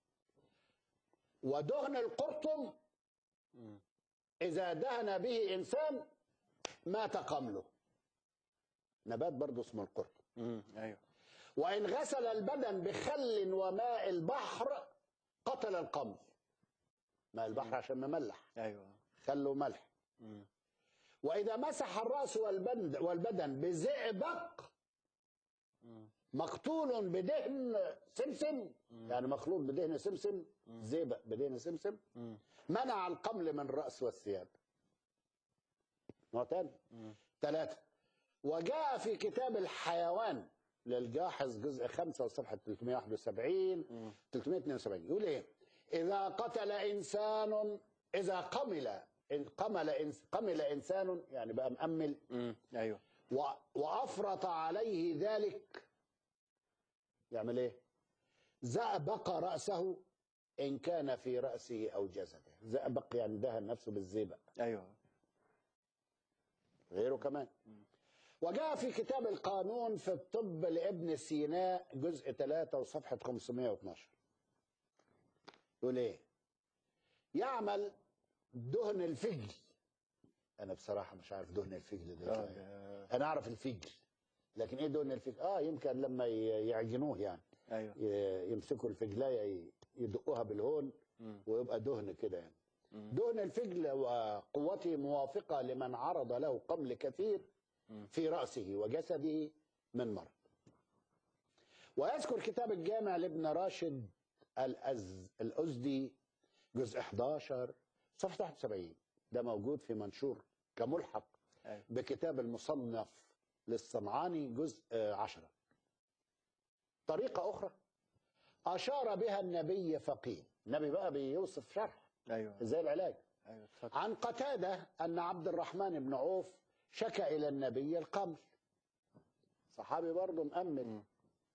Speaker 2: ودهن القرطم
Speaker 1: مم.
Speaker 2: إذا دهن به إنسان مات قمله نبات برضه اسمه القرطم
Speaker 1: مم. ايوه
Speaker 2: وإن غسل البدن بخل وماء البحر قتل القمل ماء البحر عشان مملح
Speaker 1: ايوه
Speaker 2: خل وملح
Speaker 1: مم.
Speaker 2: وإذا مسح الرأس والبند والبدن بزئبق
Speaker 1: مم.
Speaker 2: مقتول بدهن سمسم يعني مخلوط بدهن سمسم زئبق بدهن سمسم
Speaker 1: مم.
Speaker 2: منع القمل من الرأس والثياب نوع تاني
Speaker 1: مم.
Speaker 2: ثلاثة وجاء في كتاب الحيوان للجاحظ جزء 5 وصفحة 371
Speaker 1: مم.
Speaker 2: 372 يقول ايه؟ إذا قتل إنسان إذا قمل إن قمل إنس قمل انسان يعني بقى مأمل
Speaker 1: مم. ايوه
Speaker 2: و- وافرط عليه ذلك يعمل ايه؟ زأبق رأسه إن كان في رأسه أو جسده زأبق يعني دهن نفسه بالزئبق
Speaker 1: ايوه
Speaker 2: غيره كمان وجاء في كتاب القانون في الطب لابن سيناء جزء 3 وصفحة 512 يقول ايه يعمل دهن الفجل انا بصراحة مش عارف دهن الفجل ده
Speaker 1: آه،
Speaker 2: إيه.
Speaker 1: ده-
Speaker 2: انا اعرف الفجل لكن ايه دهن الفجل اه يمكن لما ي- يعجنوه يعني
Speaker 1: ايوه
Speaker 2: ي- يمسكوا الفجلايه ي- يدقوها بالهون
Speaker 1: مم.
Speaker 2: ويبقى دهن كده يعني
Speaker 1: مم.
Speaker 2: دهن الفجل وقوته موافقة لمن عرض له قمل كثير
Speaker 1: مم.
Speaker 2: في رأسه وجسده من مرض ويذكر كتاب الجامع لابن راشد الأز... الأزدي جزء 11 صفحة 71 ده موجود في منشور كملحق
Speaker 1: أيوة.
Speaker 2: بكتاب المصنف للصنعاني جزء آه، 10 طريقة أخرى أشار بها النبي فقيه النبي بقى بيوصف شرح
Speaker 1: ايوه
Speaker 2: ازاي العلاج
Speaker 1: ايوه اتفضل
Speaker 2: عن قتادة أن عبد الرحمن بن عوف شكى إلى النبي القمل صحابي برضه مأمن
Speaker 1: مم.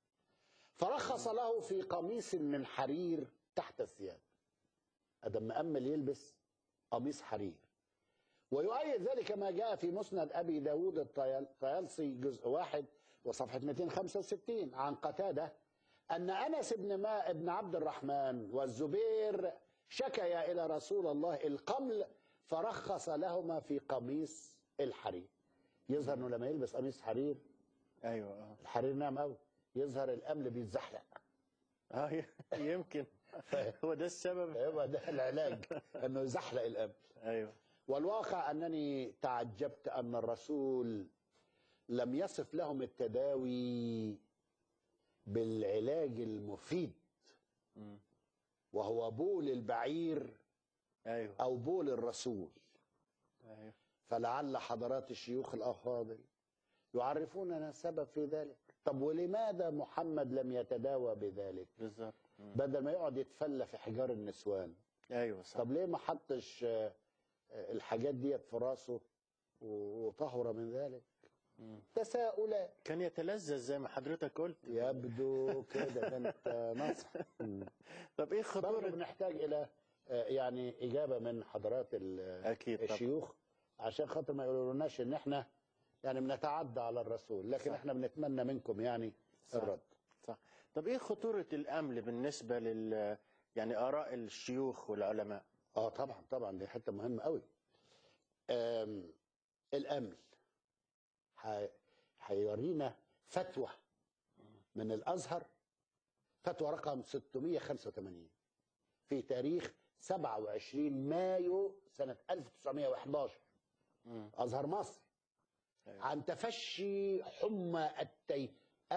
Speaker 2: فرخص له في قميص من حرير تحت الثياب أدم مأمل يلبس قميص حرير ويؤيد ذلك ما جاء في مسند أبي داود الطيال- الطيالسي جزء واحد وصفحة 265 عن قتادة أن أنس بن ماء بن عبد الرحمن والزبير شكيا إلى رسول الله القمل فرخص لهما في قميص الحرير يظهر أنه لما يلبس قميص حرير
Speaker 1: ايوه اه
Speaker 2: الحرير ناعم قوي يظهر الأمل بيتزحلق
Speaker 1: اه ي- يمكن هو ده السبب
Speaker 2: يبقى ده العلاج أنه يزحلق الأمل
Speaker 1: ايوه
Speaker 2: والواقع أنني تعجبت أن الرسول لم يصف لهم التداوي بالعلاج المفيد
Speaker 1: مم.
Speaker 2: وهو بول البعير
Speaker 1: ايوه
Speaker 2: أو بول الرسول
Speaker 1: ايوه
Speaker 2: فلعل حضرات الشيوخ الأفاضل يعرفوننا السبب في ذلك طب ولماذا محمد لم يتداوى بذلك
Speaker 1: بالظبط مم.
Speaker 2: بدل ما يقعد يتفلى في حجار النسوان
Speaker 1: ايوه صح
Speaker 2: طب ليه ما حطش آه، آه، الحاجات ديت في راسه و- وطهر من ذلك
Speaker 1: مم.
Speaker 2: تساؤلات
Speaker 1: كان يتلذذ زي ما حضرتك قلت
Speaker 2: يبدو كده كانت نصح مم.
Speaker 1: طب ايه
Speaker 2: برضه
Speaker 1: خطورة
Speaker 2: بنحتاج الى آه، يعني اجابه من حضرات ال-
Speaker 1: اكيد طبعا
Speaker 2: الشيوخ عشان خاطر ما يقولوناش ان احنا يعني بنتعدى على الرسول لكن
Speaker 1: صح.
Speaker 2: احنا بنتمنى منكم يعني
Speaker 1: صح.
Speaker 2: الرد
Speaker 1: صح طب ايه خطورة الامل بالنسبة لل يعني اراء الشيوخ والعلماء
Speaker 2: اه طبعا طبعا دي حته مهمه قوي آم، الامل ح- هيورينا فتوى من الازهر فتوى رقم 685 في تاريخ 27 مايو سنه 1911
Speaker 1: مم.
Speaker 2: ازهر مصر
Speaker 1: أيوة.
Speaker 2: عن تفشي حمى التي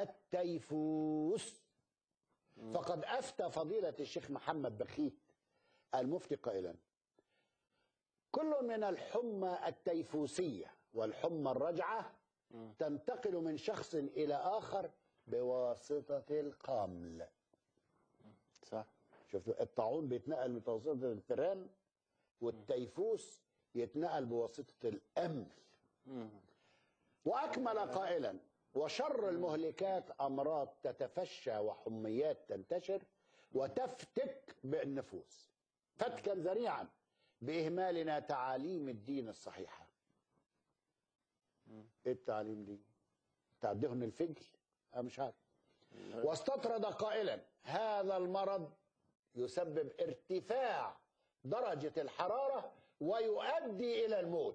Speaker 2: التيفوس
Speaker 1: مم.
Speaker 2: فقد افتى فضيله الشيخ محمد بخيت المفتي قائلا كل من الحمى التيفوسيه والحمى الرجعه
Speaker 1: مم.
Speaker 2: تنتقل من شخص الى اخر بواسطه القمل
Speaker 1: صح
Speaker 2: شفتوا الطاعون بيتنقل بواسطه الفئران والتيفوس يتنقل بواسطه الامل
Speaker 1: مم.
Speaker 2: واكمل قائلا وشر المهلكات امراض تتفشى وحميات تنتشر وتفتك بالنفوس فتكا ذريعا باهمالنا تعاليم الدين الصحيحه
Speaker 1: مم.
Speaker 2: ايه التعليم دي بتاع دهن الفجل انا مش عارف واستطرد قائلا هذا المرض يسبب ارتفاع درجه الحراره ويؤدي الى الموت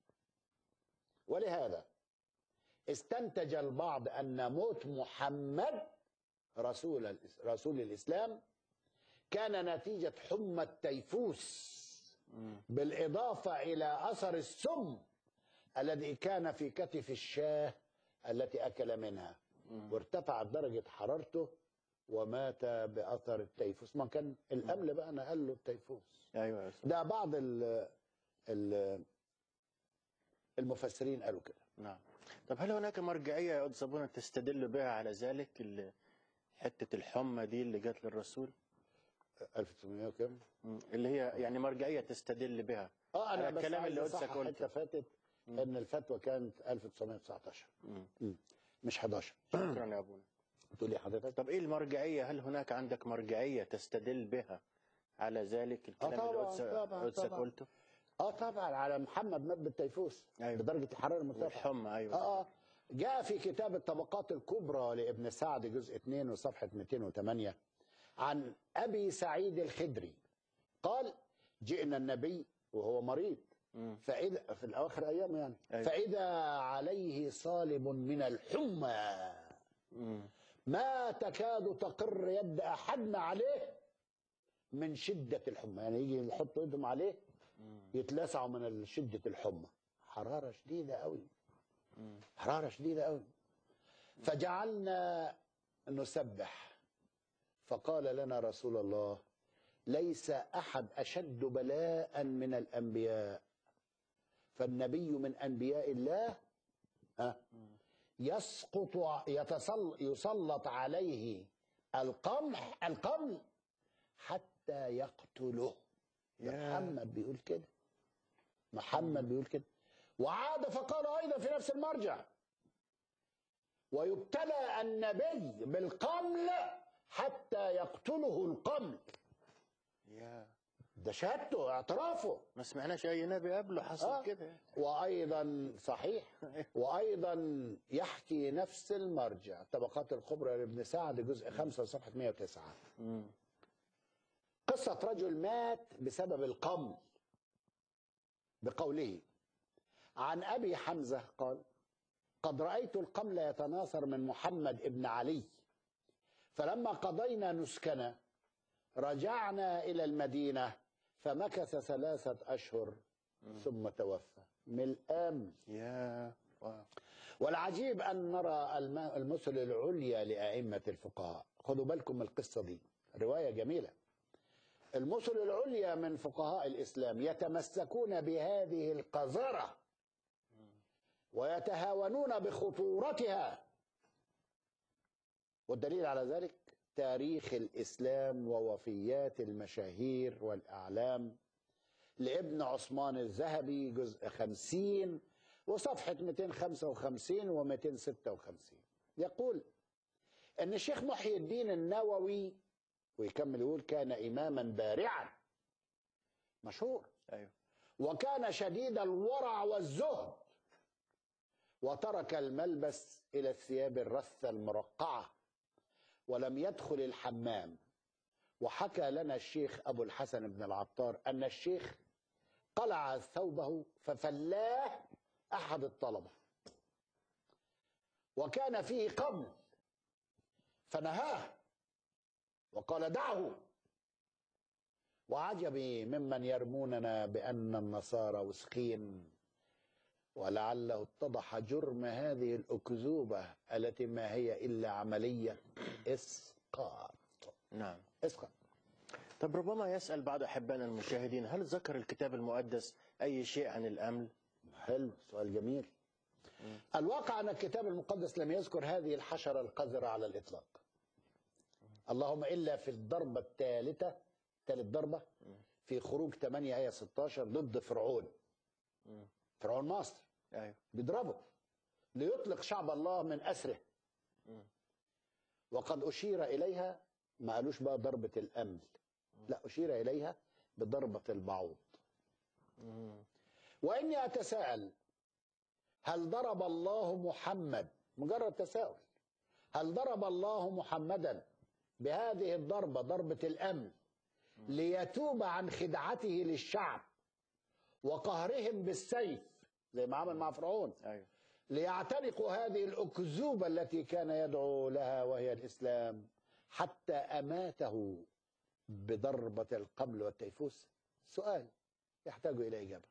Speaker 2: ولهذا استنتج البعض ان موت محمد رسول الإس- رسول الاسلام كان نتيجه حمى التيفوس
Speaker 1: مم.
Speaker 2: بالاضافه الى اثر السم الذي كان في كتف الشاه التي اكل منها
Speaker 1: مم.
Speaker 2: وارتفعت درجه حرارته ومات باثر التيفوس ما كان الامل بقى نقل له التيفوس
Speaker 1: ايوه يا أستاذ.
Speaker 2: ده بعض ال ال المفسرين قالوا كده
Speaker 1: نعم طب هل هناك مرجعية يا أستاذ صابونة تستدل بها على ذلك ال- حتة الحمى دي اللي جت للرسول
Speaker 2: 1800 وكم
Speaker 1: مم. اللي هي يعني مرجعية تستدل بها
Speaker 2: اه
Speaker 1: على
Speaker 2: انا بس
Speaker 1: الكلام
Speaker 2: عايز
Speaker 1: اللي قدسك
Speaker 2: أصحح
Speaker 1: قلته.
Speaker 2: حته فاتت
Speaker 1: مم.
Speaker 2: ان الفتوى كانت 1919
Speaker 1: مم.
Speaker 2: مش 11
Speaker 1: شكرا يا ابونا
Speaker 2: تقول لي حضرتك
Speaker 1: طب ايه المرجعيه هل هناك عندك مرجعيه تستدل بها على ذلك الكلام اللي
Speaker 2: طبعاً،
Speaker 1: قدس-
Speaker 2: طبعاً،
Speaker 1: قدسك
Speaker 2: طبعاً.
Speaker 1: قلته
Speaker 2: اه طبعا على محمد مات بالتيفوس
Speaker 1: أيوة.
Speaker 2: بدرجه الحراره المرتفعه
Speaker 1: والحمى ايوه
Speaker 2: اه اه جاء في كتاب الطبقات الكبرى لابن سعد جزء 2 وصفحه 208 عن ابي سعيد الخدري قال جئنا النبي وهو مريض
Speaker 1: مم.
Speaker 2: فإذا في الأواخر أيامه يعني
Speaker 1: أيوة.
Speaker 2: فإذا عليه صالب من الحمى
Speaker 1: مم.
Speaker 2: ما تكاد تقر يد أحدنا عليه من شدة الحمى يعني يجي يحط ايدهم عليه
Speaker 1: مم.
Speaker 2: يتلسعوا من شدة الحمى حرارة شديدة قوي
Speaker 1: مم.
Speaker 2: حرارة شديدة قوي فجعلنا نسبح فقال لنا رسول الله ليس أحد أشد بلاء من الأنبياء فالنبي من أنبياء الله ها يسقط يتسل يسلط عليه القمح القمل حتى يقتله ده
Speaker 1: يا.
Speaker 2: محمد بيقول كده محمد بيقول كده وعاد فقال ايضا في نفس المرجع ويبتلى النبي بالقمل حتى يقتله القمل
Speaker 1: يا
Speaker 2: ده شهادته اعترافه
Speaker 1: ما سمعناش اي نبي قبله حصل
Speaker 2: آه.
Speaker 1: كده
Speaker 2: وايضا صحيح وايضا يحكي نفس المرجع طبقات الكبرى لابن سعد جزء 5 صفحه 109
Speaker 1: مم.
Speaker 2: قصه رجل مات بسبب القمل بقوله عن ابي حمزه قال قد رايت القمل يتناثر من محمد ابن علي فلما قضينا نسكنا رجعنا الى المدينه فمكث ثلاثه اشهر ثم توفى من الامن
Speaker 1: يا واو.
Speaker 2: والعجيب أن نرى الم- المثل العليا لأئمة الفقهاء خدوا بالكم من القصة دي رواية جميلة المثل العليا من فقهاء الإسلام يتمسكون بهذه القذرة ويتهاونون بخطورتها والدليل على ذلك تاريخ الإسلام ووفيات المشاهير والأعلام لابن عثمان الذهبي جزء خمسين وصفحة 255 و 256 يقول أن الشيخ محي الدين النووي ويكمل يقول كان إماما بارعا مشهور
Speaker 1: ايوه
Speaker 2: وكان شديد الورع والزهد وترك الملبس إلى الثياب الرثة المرقعة ولم يدخل الحمام وحكى لنا الشيخ أبو الحسن بن العطار أن الشيخ قلع ثوبه ففلاه أحد الطلبة وكان فيه قبل فنهاه وقال دعه وعجبي ممن يرموننا بأن النصارى وسخين ولعله اتضح جرم هذه الأكذوبة التي ما هي إلا عملية إسقاط
Speaker 1: نعم
Speaker 2: إسقاط
Speaker 1: طب ربما يسأل بعض أحبائنا المشاهدين هل ذكر الكتاب المقدس أي شيء عن الأمل؟
Speaker 2: حلو سؤال جميل الواقع أن الكتاب المقدس لم يذكر هذه الحشرة القذرة على الإطلاق اللهم إلا في الضربة الثالثة ثالث ضربة في خروج 8 آية 16 ضد فرعون
Speaker 1: مم.
Speaker 2: فرعون مصر
Speaker 1: أيوه
Speaker 2: بيضربه ليطلق شعب الله من أسره
Speaker 1: مم.
Speaker 2: وقد أشير إليها ما قالوش بقى ضربة الأمل لا أشير إليها بضربة البعوض
Speaker 1: مم.
Speaker 2: وإني أتساءل هل ضرب الله محمد مجرد تساؤل هل ضرب الله محمدا بهذه الضربة ضربة الأمن ليتوب عن خدعته للشعب وقهرهم بالسيف زي ما عمل مع فرعون
Speaker 1: أيوه
Speaker 2: ليعتنقوا هذه الأكذوبة التي كان يدعو لها وهي الإسلام حتى أماته بضربة القبل والتيفوس سؤال يحتاج إلى إجابة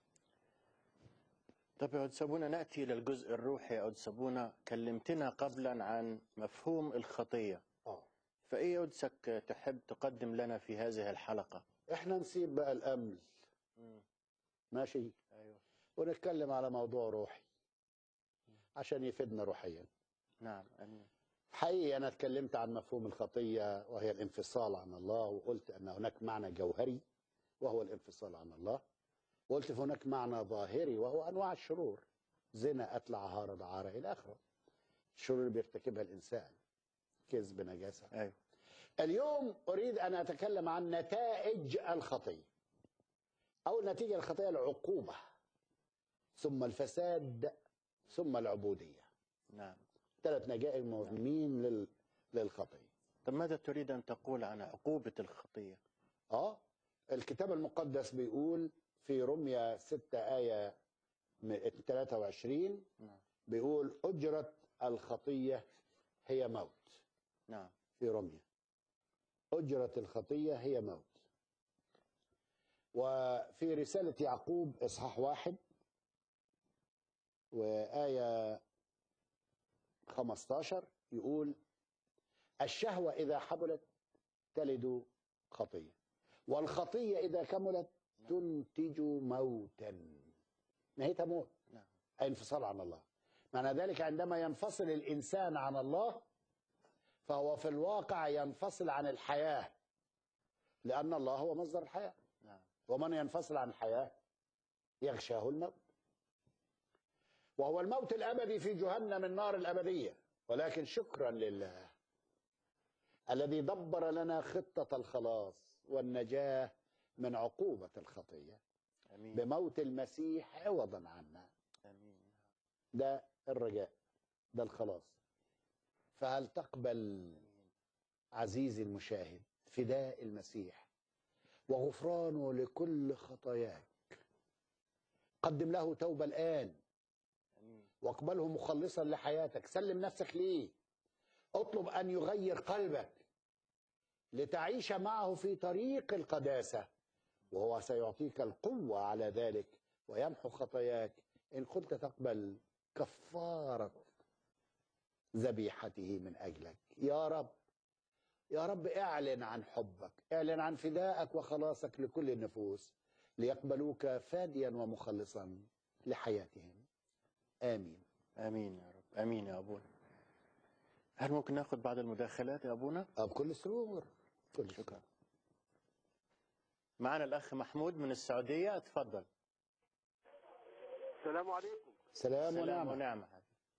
Speaker 1: طب يا قدس أبونا نأتي إلى الجزء الروحي يا قدس أبونا كلمتنا قبلا عن مفهوم الخطية
Speaker 2: آه.
Speaker 1: فإيه يا قدسك تحب تقدم لنا في هذه الحلقة؟
Speaker 2: إحنا نسيب بقى الأمل
Speaker 1: مم.
Speaker 2: ماشي
Speaker 1: أيوه
Speaker 2: ونتكلم على موضوع روحي عشان يفيدنا روحيا
Speaker 1: نعم أمين
Speaker 2: حقيقي أنا اتكلمت عن مفهوم الخطية وهي الانفصال عن الله وقلت أن هناك معنى جوهري وهو الانفصال عن الله وقلت هناك معنى ظاهري وهو انواع الشرور زنا قتل عهاره دعاره الى اخره الشرور اللي بيرتكبها الانسان كذب نجاسه
Speaker 1: ايوه
Speaker 2: اليوم اريد ان اتكلم عن نتائج الخطيه اول نتيجه الخطيه العقوبه ثم الفساد ثم العبوديه
Speaker 1: نعم
Speaker 2: ثلاث نتائج مهمين لل... للخطيه
Speaker 1: طب ماذا تريد ان تقول عن عقوبه الخطيه
Speaker 2: اه الكتاب المقدس بيقول في رمية 6 آية م- 23
Speaker 1: نعم
Speaker 2: بيقول أجرة الخطية هي موت
Speaker 1: نعم
Speaker 2: في رمية أجرة الخطية هي موت وفي رسالة يعقوب إصحاح واحد وآية 15 يقول الشهوة إذا حبلت تلد خطية والخطية إذا كملت تنتج موتا نهايتها موت
Speaker 1: نعم
Speaker 2: أي انفصال عن الله معنى ذلك عندما ينفصل الإنسان عن الله فهو في الواقع ينفصل عن الحياة لأن الله هو مصدر الحياة
Speaker 1: نعم
Speaker 2: ومن ينفصل عن الحياة يغشاه الموت وهو الموت الأبدي في جهنم النار الأبدية ولكن شكرا لله الذي دبر لنا خطة الخلاص والنجاة من عقوبة الخطية
Speaker 1: امين
Speaker 2: بموت المسيح عوضا عنا
Speaker 1: امين
Speaker 2: ده الرجاء ده الخلاص فهل تقبل عزيزي المشاهد فداء المسيح وغفرانه لكل خطاياك قدم له توبة الآن
Speaker 1: امين
Speaker 2: واقبله مخلصا لحياتك سلم نفسك ليه اطلب أن يغير قلبك لتعيش معه في طريق القداسة وهو سيعطيك القوة على ذلك ويمحو خطاياك إن كنت تقبل كفارة ذبيحته من أجلك يا رب يا رب اعلن عن حبك اعلن عن فدائك وخلاصك لكل النفوس ليقبلوك فاديا ومخلصا لحياتهم آمين
Speaker 1: امين يا رب امين يا ابونا هل ممكن ناخذ بعض المداخلات يا ابونا
Speaker 2: آه، بكل سرور كل
Speaker 1: شكرا معنا الاخ محمود من السعوديه اتفضل
Speaker 4: السلام عليكم
Speaker 2: سلام
Speaker 1: سلام
Speaker 2: ونعمة
Speaker 1: ونعمه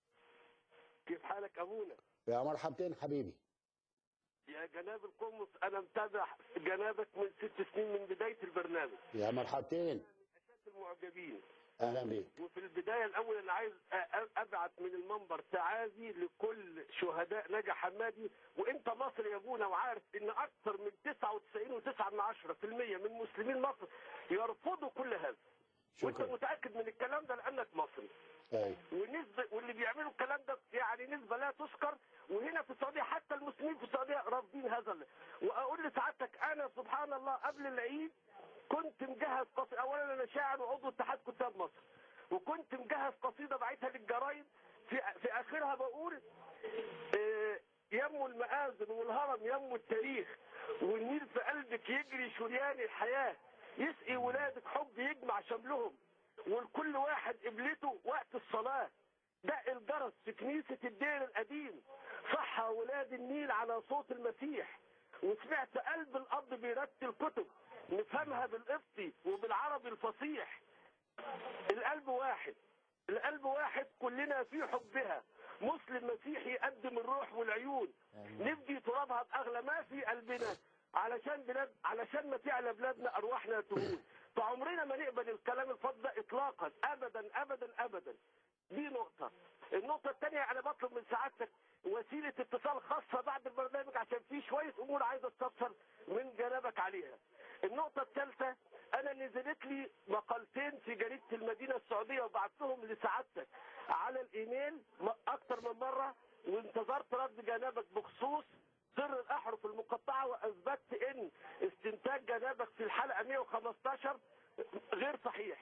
Speaker 4: كيف حالك ابونا
Speaker 2: يا مرحبتين حبيبي
Speaker 4: يا جناب القمص انا متابع جنابك من ست سنين من بدايه البرنامج
Speaker 2: يا مرحبتين
Speaker 4: اشد المعجبين
Speaker 2: أهلا بيك
Speaker 4: وفي البدايه الاول انا عايز أ- أ- ابعت من المنبر تعازي لكل شهداء نجا حمادي وانت مصري يا ابونا وعارف ان اكثر من 99.9% من مسلمين مصر يرفضوا كل هذا وانت
Speaker 2: شكرا
Speaker 4: متاكد من الكلام ده لانك مصري
Speaker 2: أي.
Speaker 4: ونسبة واللي بيعملوا الكلام ده يعني نسبة لا تذكر وهنا في السعودية حتى المسلمين في السعودية رافضين هذا ال- وأقول لسعادتك أنا سبحان الله قبل العيد كنت مجهز قصيدة أولا أنا شاعر وعضو اتحاد كتاب مصر وكنت مجهز قصيدة بعتها للجرايد في في آخرها بقول آه، يمو المآذن والهرم يمو التاريخ والنيل في قلبك يجري شريان الحياة يسقي ولادك حب يجمع شملهم ولكل واحد قبلته وقت الصلاة دق الجرس في كنيسة الدير القديم صحى ولاد النيل على صوت المسيح وسمعت قلب الأب بيرتل كتب نفهمها بالقبطي وبالعربي الفصيح القلب واحد القلب واحد كلنا في حبها مسلم مسيحي يقدم الروح والعيون نبدي ترابها باغلى ما في قلبنا علشان بلاد علشان ما تعلى بلادنا ارواحنا تهون فعمرنا ما نقبل الكلام الفاضي ده اطلاقا ابدا ابدا ابدا دي نقطه النقطه الثانيه انا بطلب من سعادتك وسيله اتصال خاصه بعد البرنامج عشان في شويه امور عايز استفسر من جنابك عليها النقطه الثالثه انا نزلت لي مقالتين في جريده المدينه السعوديه وبعتهم لسعادتك على الايميل م- اكتر من مره وانتظرت رد جنابك بخصوص سر الاحرف المقطعه واثبتت ان استنتاج جنابك في الحلقه 115 غير صحيح.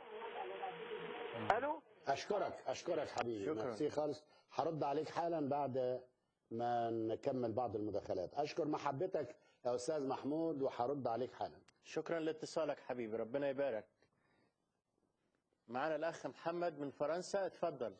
Speaker 4: الو
Speaker 2: أشكرك أشكرك حبيبي
Speaker 1: شكراً.
Speaker 2: ميرسي خالص هرد عليك حالا بعد ما نكمل بعض المداخلات أشكر محبتك يا أستاذ محمود وهرد عليك حالا
Speaker 1: شكرا لاتصالك حبيبي ربنا يبارك معنا الاخ محمد من فرنسا اتفضل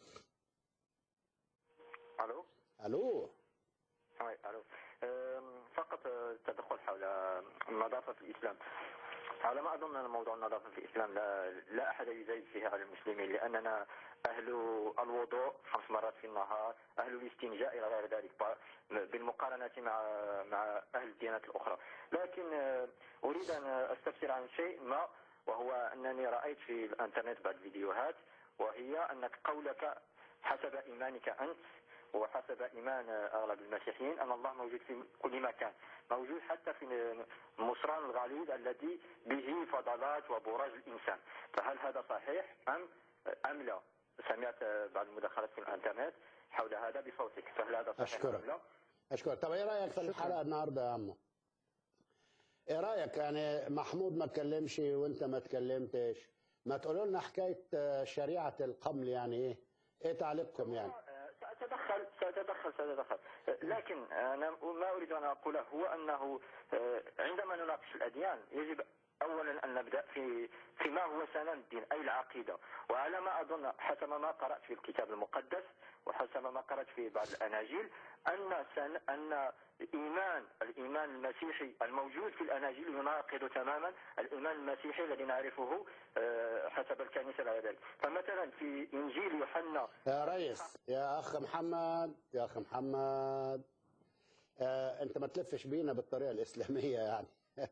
Speaker 5: الو
Speaker 2: ألو
Speaker 5: هاي الو أم، فقط آه، تدخل حول نظافه الاسلام على ما أظن أن موضوع النظافة في الإسلام لا, لا أحد يزايد فيها على المسلمين لأننا أهل الوضوء خمس مرات في النهار أهل الاستنجاء إلى غير ذلك ب- بالمقارنة مع مع أهل الديانات الأخرى لكن آه، أريد أن أستفسر عن شيء ما وهو أنني رأيت في الإنترنت بعض الفيديوهات وهي أنك قولك حسب إيمانك أنت وحسب إيمان أغلب المسيحيين أن الله موجود في كل مكان موجود حتى في مصران الغليظ الذي به فضلات وبراج الإنسان فهل هذا صحيح أم أم لا سمعت بعض المداخلات في الإنترنت حول هذا بصوتك فهل هذا صحيح
Speaker 2: أشكرك.
Speaker 5: أم لا
Speaker 2: اشكرك طب ايه رايك في الحلقه النهارده يا عمو ايه رايك يعني محمود ما اتكلمش وانت ما اتكلمتش ما تقولوا لنا حكايه آه، شريعه القمل يعني ايه ايه تعليقكم يعني
Speaker 5: سأتدخل سأتدخل سأتدخل لكن أنا ما أريد أن أقوله هو أنه آه، عندما نناقش الأديان يجب أولا أن نبدأ في فيما هو سنن الدين أي العقيدة وعلى ما أظن حسب ما قرأت في الكتاب المقدس وحسب ما قرأت في بعض الأناجيل أن سن أن إيمان الإيمان المسيحي الموجود في الأناجيل يناقض تماما الإيمان المسيحي الذي نعرفه آه، حسب الكنيسة لا ذلك فمثلا في إنجيل يوحنا
Speaker 2: يا ريس يا اخ محمد يا اخ محمد آه انت ما تلفش بينا بالطريقه الاسلاميه يعني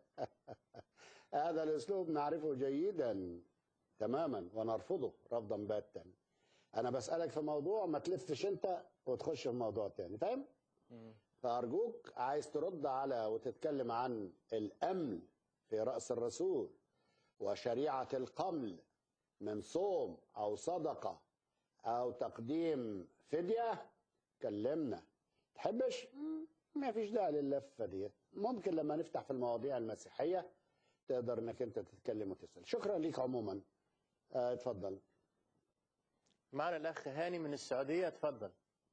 Speaker 2: هذا الاسلوب نعرفه جيدا تماما ونرفضه رفضا باتا انا بسالك في موضوع ما تلفش انت وتخش في موضوع تاني فاهم فارجوك عايز ترد على وتتكلم عن الامن في راس الرسول وشريعه القمل من صوم او صدقه او تقديم فديه كلمنا تحبش مم، ما فيش داعي للفه ديت ممكن لما نفتح في المواضيع المسيحيه تقدر انك انت تتكلم وتسال شكرا ليك عموما آه، اتفضل
Speaker 1: معنا الأخ هاني من السعودية اتفضل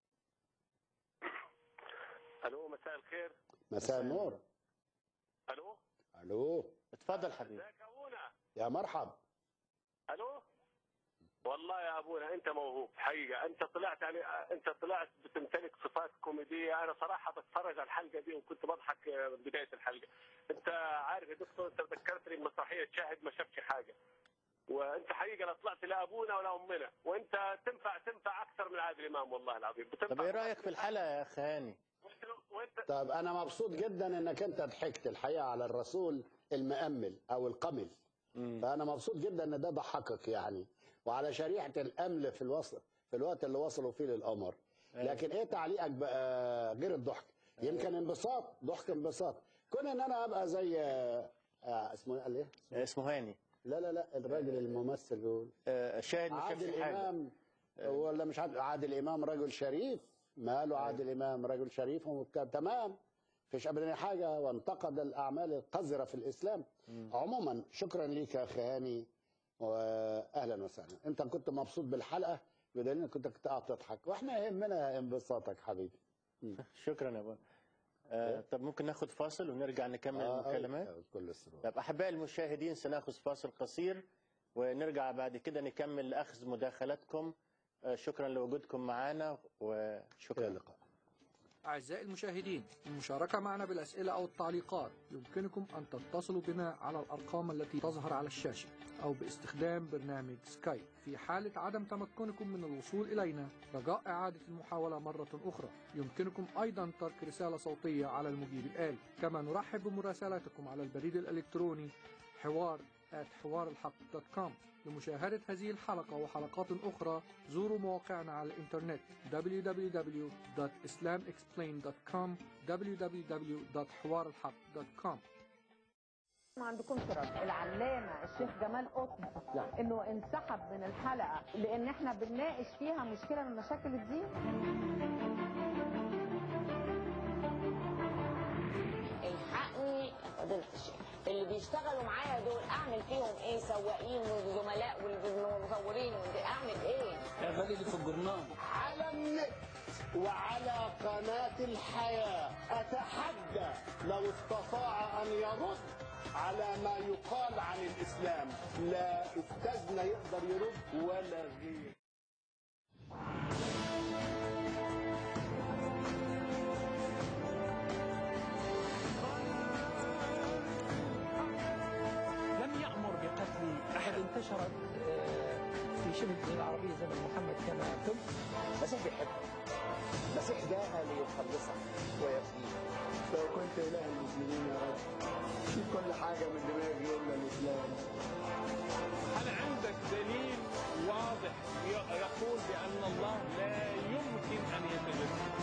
Speaker 6: الو مساء الخير
Speaker 2: مساء النور
Speaker 6: الو
Speaker 2: الو
Speaker 1: اتفضل حبيبي
Speaker 6: ازيك يا ابونا
Speaker 2: يا مرحب
Speaker 6: الو والله يا ابونا انت موهوب حقيقه انت طلعت يعني انت طلعت بتمتلك صفات كوميديه انا صراحه بتفرج على الحلقه دي وكنت بضحك من بدايه الحلقه انت عارف يا دكتور انت ذكرتني بمسرحيه شاهد ما شافش حاجه وانت حقيقه لا طلعت لا ابونا ولا امنا وانت تنفع تنفع اكثر من عادل امام والله العظيم بتنفع
Speaker 1: طب ايه رأيك في الحلقة يا أخ هاني
Speaker 6: وانت, وانت
Speaker 2: طب انا مبسوط جدا انك انت ضحكت الحقيقه على الرسول المأمل او القمل فانا مبسوط جدا ان ده ضحكك يعني وعلى شريحه الامل في الوصل في الوقت اللي وصلوا فيه للقمر لكن ايه تعليقك بقى غير الضحك يمكن انبساط ضحك انبساط كون ان انا ابقى زي آه، آه، اسمه ايه قال ايه
Speaker 1: آه، اسمه هاني
Speaker 2: لا لا لا الراجل الممثل بيقول
Speaker 1: آه، شاهد ما شافش
Speaker 2: عادل
Speaker 1: حاجة
Speaker 2: امام ولا مش عادل, عادل امام رجل شريف ماله عادل امام رجل شريف ومك- تمام فيش ابدا حاجه وانتقد الاعمال القذره في الاسلام عموما شكرا ليك يا اخي هاني واهلا وسهلا انت كنت مبسوط بالحلقه بدليل انك كنت كنت قاعد تضحك واحنا يهمنا انبساطك حبيبي
Speaker 1: شكرا يا ابونا آه، طب ممكن ناخد فاصل ونرجع نكمل
Speaker 2: آه،
Speaker 1: المكالمات
Speaker 2: آه، كل السرور
Speaker 1: طب أحبائي المشاهدين سنأخذ فاصل قصير ونرجع بعد كده نكمل أخذ مداخلاتكم آه، شكرا لوجودكم معنا
Speaker 2: الى
Speaker 1: وشكرا
Speaker 2: اللقاء
Speaker 7: أعزائي المشاهدين المشاركة معنا بالأسئلة أو التعليقات يمكنكم أن تتصلوا بنا على الأرقام التي تظهر على الشاشة أو باستخدام برنامج سكايب في حالة عدم تمكنكم من الوصول إلينا رجاء إعادة المحاولة مرة أخرى يمكنكم أيضا ترك رسالة صوتية على المجيب الآلي كما نرحب بمراسلاتكم على البريد الإلكتروني حوار حوار الحق دوت كوم لمشاهدة هذه الحلقة وحلقات أخرى زوروا مواقعنا على الإنترنت www.islamexplained.com www.حوارالحق.com
Speaker 8: ما عندكمش رد العلامه الشيخ جمال قطب انه انسحب من الحلقه لان احنا بنناقش فيها مشكله من مشاكل الدين
Speaker 9: الحقني فضيلة الشيخ اللي بيشتغلوا معايا دول اعمل فيهم ايه سواقين وزملاء والمصورين اعمل ايه
Speaker 2: على النت وعلى قناة الحياة أتحدى لو استطاع أن يرد على ما يقال عن الإسلام لا أستاذنا يقدر يرد ولا غير
Speaker 10: لم انتشرت آه، في شبه الجزيرة العربية زمن محمد كما قلت
Speaker 2: المسيح بيحبك المسيح جاء ليخلصك ويفديك
Speaker 11: لو كنت إله المسلمين يا رب شيل كل حاجة من دماغي إلا الإسلام
Speaker 12: هل عندك دليل واضح ي- يقول بأن الله لا يمكن أن يتجسد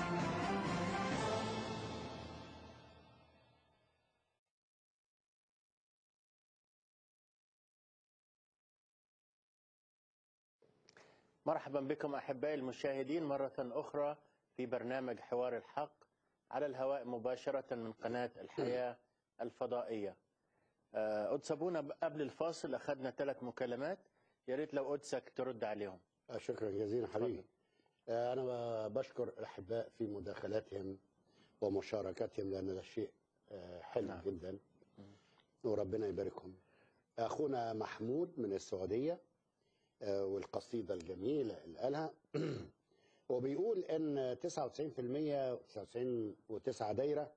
Speaker 1: مرحبا بكم احبائي المشاهدين مره اخرى في برنامج حوار الحق على الهواء مباشره من قناه الحياه الفضائيه. آه، قدس ابونا قبل الفاصل اخذنا ثلاث مكالمات يا ريت لو قدسك ترد عليهم.
Speaker 2: آه، شكرا جزيلا حبيبي آه، أنا ب- بشكر الأحباء في مداخلاتهم ومشاركتهم لأن ده شيء آه، حلو
Speaker 1: نعم.
Speaker 2: جدا وربنا يباركهم أخونا محمود من السعودية آه، والقصيدة الجميلة اللي قالها وبيقول إن 99% 99 دايرة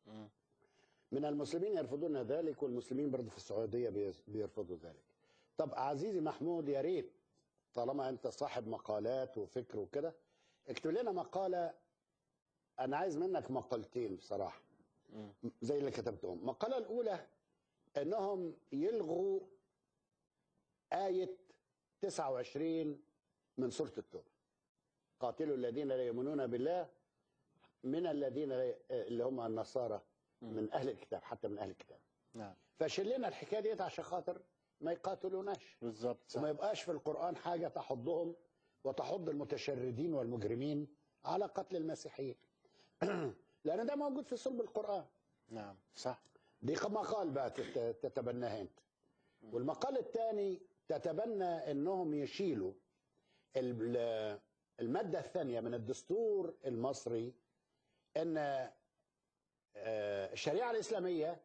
Speaker 2: من المسلمين يرفضون ذلك والمسلمين برضه في السعودية بيز- بيرفضوا ذلك طب عزيزي محمود يا ريت طالما انت صاحب مقالات وفكر وكده اكتب لنا مقالة انا عايز منك مقالتين بصراحة زي اللي كتبتهم المقالة الاولى انهم يلغوا آية 29 من سورة التوبة قاتلوا الذين لا يؤمنون بالله من الذين لا- اللي هم النصارى من اهل الكتاب حتى من اهل الكتاب
Speaker 1: نعم
Speaker 2: فشيل لنا الحكايه ديت عشان خاطر ما يقاتلوناش
Speaker 1: بالظبط
Speaker 2: وما يبقاش في القران حاجه تحضهم وتحض المتشردين والمجرمين على قتل المسيحيين لان ده موجود في صلب القران
Speaker 1: نعم صح
Speaker 2: دي مقال بقى تت- تتبناها انت والمقال الثاني تتبنى انهم يشيلوا ال- الماده الثانيه من الدستور المصري ان آه، الشريعه الاسلاميه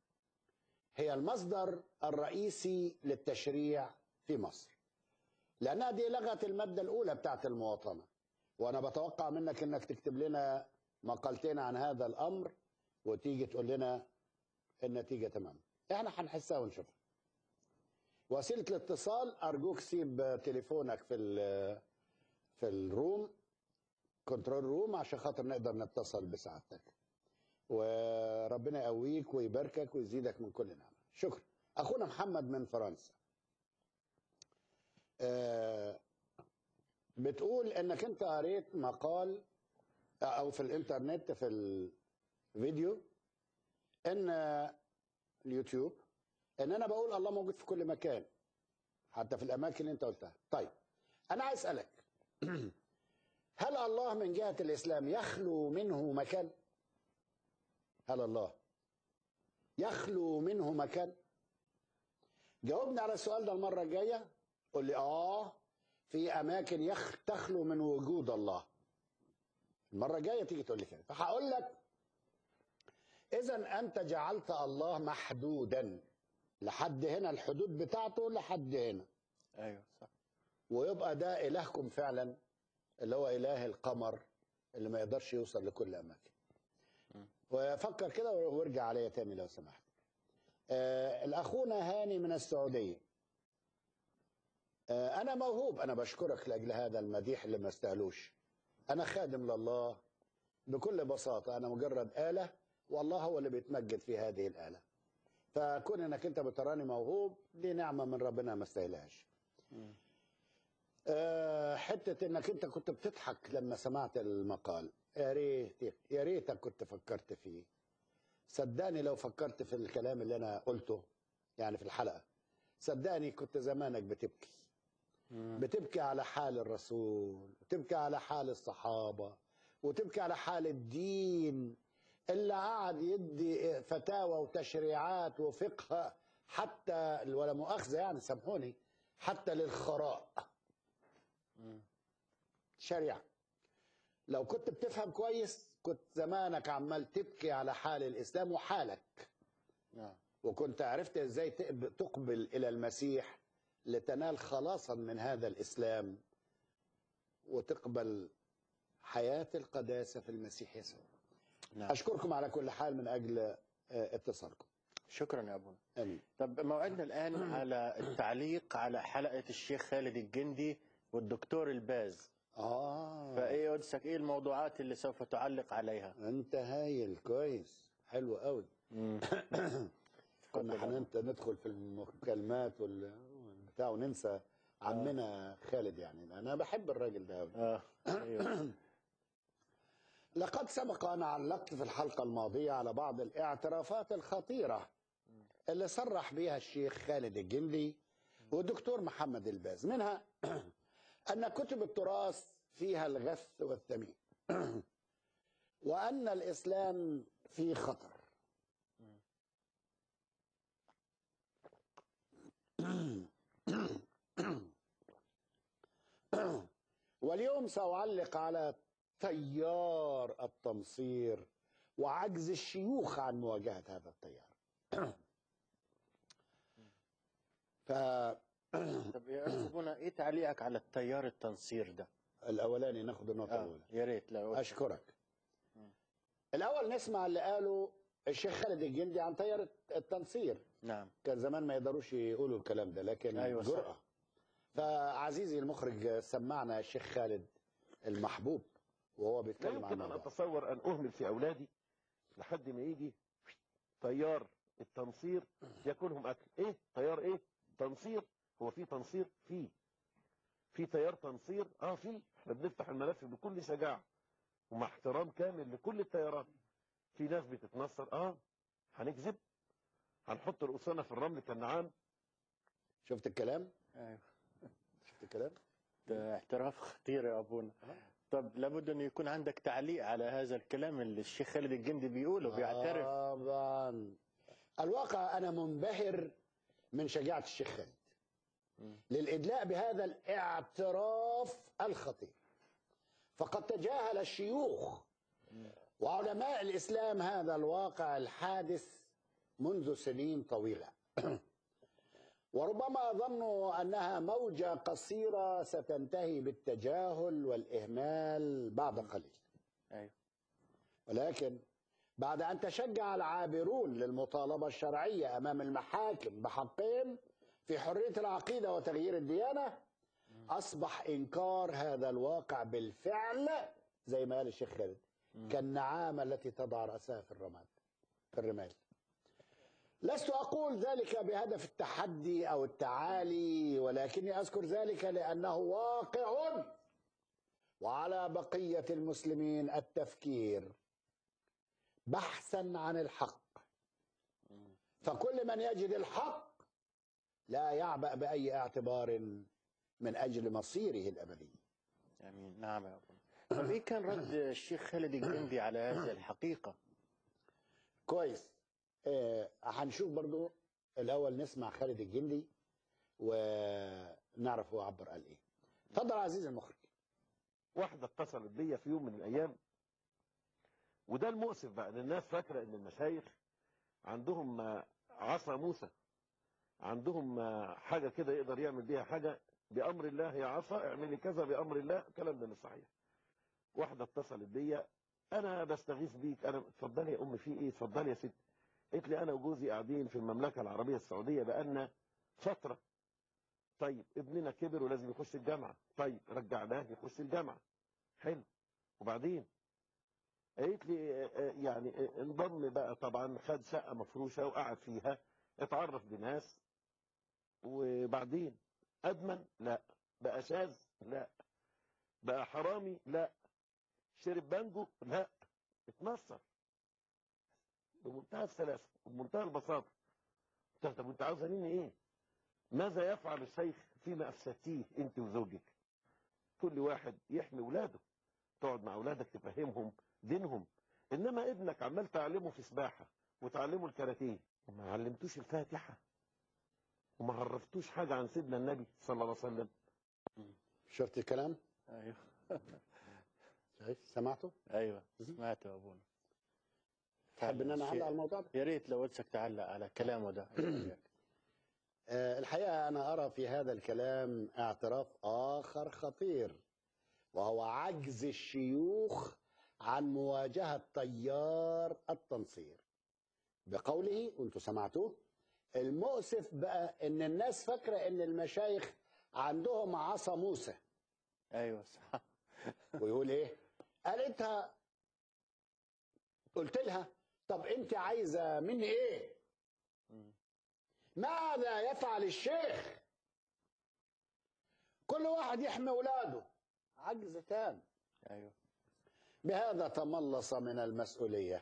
Speaker 2: هي المصدر الرئيسي للتشريع في مصر لانها دي لغت الماده الاولى بتاعت المواطنه وانا بتوقع منك انك تكتب لنا مقالتين عن هذا الامر وتيجي تقول لنا النتيجه تمام احنا هنحسها ونشوفها وسيله الاتصال ارجوك سيب تليفونك في ال- في الروم كنترول روم عشان خاطر نقدر نتصل بسعادتك وربنا يقويك ويباركك ويزيدك من كل نعمه شكرا اخونا محمد من فرنسا آه، بتقول انك انت قريت مقال او في الانترنت في الفيديو ان اليوتيوب ان انا بقول الله موجود في كل مكان حتى في الاماكن اللي انت قلتها طيب انا عايز اسالك هل الله من جهه الاسلام يخلو منه مكان هل الله يخلو منه مكان جاوبني على السؤال ده المره الجايه قول لي اه في اماكن يخ تخلو من وجود الله المره الجايه تيجي تقول لي كده فهقول لك اذا انت جعلت الله محدودا لحد هنا الحدود بتاعته لحد هنا
Speaker 1: ايوه صح
Speaker 2: ويبقى ده الهكم فعلا اللي هو اله القمر اللي ما يقدرش يوصل لكل اماكن وفكر كده وارجع عليا تاني لو سمحت آه الاخونا هاني من السعوديه آه انا موهوب انا بشكرك لاجل هذا المديح اللي ما استاهلوش انا خادم لله بكل بساطه انا مجرد اله والله هو اللي بيتمجد في هذه الاله فكون انك انت بتراني موهوب دي نعمه من ربنا ما استاهلهاش آه، حته انك انت كنت بتضحك لما سمعت المقال يا ريت يا ريتك كنت فكرت فيه صدقني لو فكرت في الكلام اللي انا قلته يعني في الحلقه صدقني كنت زمانك بتبكي بتبكي على حال الرسول وتبكي على حال الصحابه وتبكي على حال الدين اللي قعد يدي فتاوى وتشريعات وفقه حتى ولا مؤاخذه يعني سامحوني حتى للخراء شريعه لو كنت بتفهم كويس كنت زمانك عمال تبكي على حال الاسلام وحالك
Speaker 1: نعم
Speaker 2: وكنت عرفت ازاي تقب- تقبل الى المسيح لتنال خلاصا من هذا الاسلام وتقبل حياه القداسه في المسيح يسوع
Speaker 1: نعم.
Speaker 2: اشكركم على كل حال من اجل آه، اتصالكم
Speaker 1: شكرا يا ابونا
Speaker 2: امين
Speaker 1: طب موعدنا الان على التعليق على حلقه الشيخ خالد الجندي والدكتور الباز
Speaker 2: اه
Speaker 1: فايه قدسك ايه الموضوعات اللي سوف تعلق عليها
Speaker 2: انت هايل كويس حلو قوي كنا حننت ندخل في المكالمات وال- والبتاع وننسى عمنا خالد يعني انا بحب الراجل ده قوي
Speaker 1: اه ايوه
Speaker 2: لقد سبق أن علقت في الحلقة الماضية على بعض الاعترافات الخطيرة اللي صرح بها الشيخ خالد الجندي والدكتور محمد الباز منها أن كتب التراث فيها الغث والثمين وأن الإسلام في خطر واليوم سأعلق على تيار التنصير وعجز الشيوخ عن مواجهة هذا التيار ف
Speaker 1: طب يا أستاذ ابونا ايه تعليقك على التيار التنصير ده؟
Speaker 2: الأولاني ناخد النقطة
Speaker 1: آه
Speaker 2: الأولى
Speaker 1: يا ريت لو
Speaker 2: أشكرك الأول نسمع اللي قاله الشيخ خالد الجندي عن تيار التنصير
Speaker 1: نعم
Speaker 2: كان زمان ما يقدروش يقولوا الكلام ده لكن
Speaker 1: أيوة صح.
Speaker 2: جرأة فعزيزي المخرج سمعنا الشيخ خالد المحبوب وهو
Speaker 13: لا
Speaker 2: بيتكلم عن
Speaker 13: يمكن ان
Speaker 2: الموضوع
Speaker 13: اتصور ان اهمل في اولادي لحد ما يجي تيار التنصير ياكلهم اكل ايه تيار ايه تنصير هو في تنصير في في تيار تنصير اه في احنا بنفتح الملف بكل شجاعه ومع احترام كامل لكل التيارات في ناس بتتنصر اه هنكذب هنحط رؤوسنا في الرمل كالنعام
Speaker 2: شفت الكلام
Speaker 1: ايوه
Speaker 2: شفت الكلام
Speaker 1: ده اعتراف خطير يا ابونا طب لابد ان يكون عندك تعليق على هذا الكلام اللي الشيخ خالد الجندي بيقوله بيعترف
Speaker 2: طبعا الواقع انا منبهر من شجاعه الشيخ خالد للادلاء بهذا الاعتراف الخطير فقد تجاهل الشيوخ وعلماء الاسلام هذا الواقع الحادث منذ سنين طويله وربما ظنوا انها موجه قصيره ستنتهي بالتجاهل والاهمال بعد قليل
Speaker 1: ايوه
Speaker 2: ولكن بعد أن تشجع العابرون للمطالبة الشرعية أمام المحاكم بحقهم في حرية العقيدة وتغيير الديانة أصبح إنكار هذا الواقع بالفعل زي ما قال الشيخ خالد كالنعامة التي تضع رأسها في الرماد في الرمال لست أقول ذلك بهدف التحدي أو التعالي ولكني أذكر ذلك لأنه واقع وعلى بقية المسلمين التفكير بحثا عن الحق فكل من يجد الحق لا يعبأ بأي اعتبار من أجل مصيره الأبدي
Speaker 1: امين نعم يا ابونا طب ايه كان رد الشيخ خالد الجندي على هذه الحقيقه؟
Speaker 2: كويس آه هنشوف برضو الأول نسمع خالد الجندي ونعرف هو عبر قال إيه اتفضل عزيزي المخرج
Speaker 13: واحدة اتصلت بيا في يوم من الأيام وده المؤسف بقى ان الناس فاكرة ان المشايخ عندهم آه، عصا موسى عندهم آه، حاجة كده يقدر يعمل بيها حاجة بأمر الله يا عصا اعملي كذا بأمر الله الكلام ده مش صحيح واحدة اتصلت بيا أنا بستغيث بيك أنا اتفضلي يا أم في إيه اتفضلي يا ست قالت لي أنا وجوزي قاعدين في المملكة العربية السعودية بقالنا فترة طيب ابننا كبر ولازم يخش الجامعة طيب رجعناه يخش الجامعة حلو وبعدين قالت لي آه، آه، يعني آه، انضم بقى طبعا خد شقة مفروشة وقعد فيها اتعرف بناس وبعدين ادمن لا بقى شاذ لا بقى حرامي لا شرب بانجو لا اتنصر بمنتهى السلاسة وبمنتهى البساطة قلت لها طب وانت عاوزه مني ايه ماذا يفعل الشيخ فيما افسدتيه انت وزوجك كل واحد يحمي ولاده تقعد مع اولادك تفهمهم دينهم انما ابنك عمال تعلمه في سباحه وتعلمه الكاراتيه وما علمتوش الفاتحه وما عرفتوش حاجه عن سيدنا النبي صلى الله عليه وسلم
Speaker 2: شفت الكلام
Speaker 1: ايوه
Speaker 2: شايف سمعته
Speaker 1: ايوه سمعته يا ابونا
Speaker 2: تحب ان انا اعلق على الموضوع ده
Speaker 1: يا ريت لو ودك تعلق على كلامه ده
Speaker 2: آه، الحقيقة أنا أرى في هذا الكلام اعتراف آخر خطير وهو عجز الشيوخ عن مواجهة تيار التنصير بقوله وانتوا سمعتوه المؤسف بقى ان الناس فاكره ان المشايخ عندهم عصا موسى
Speaker 1: ايوه صح
Speaker 2: ويقول ايه قال انت قلت لها طب انت عايزه مني ايه ماذا يفعل الشيخ كل واحد يحمي اولاده عجز تام
Speaker 1: ايوه
Speaker 2: بهذا تملص من المسؤوليه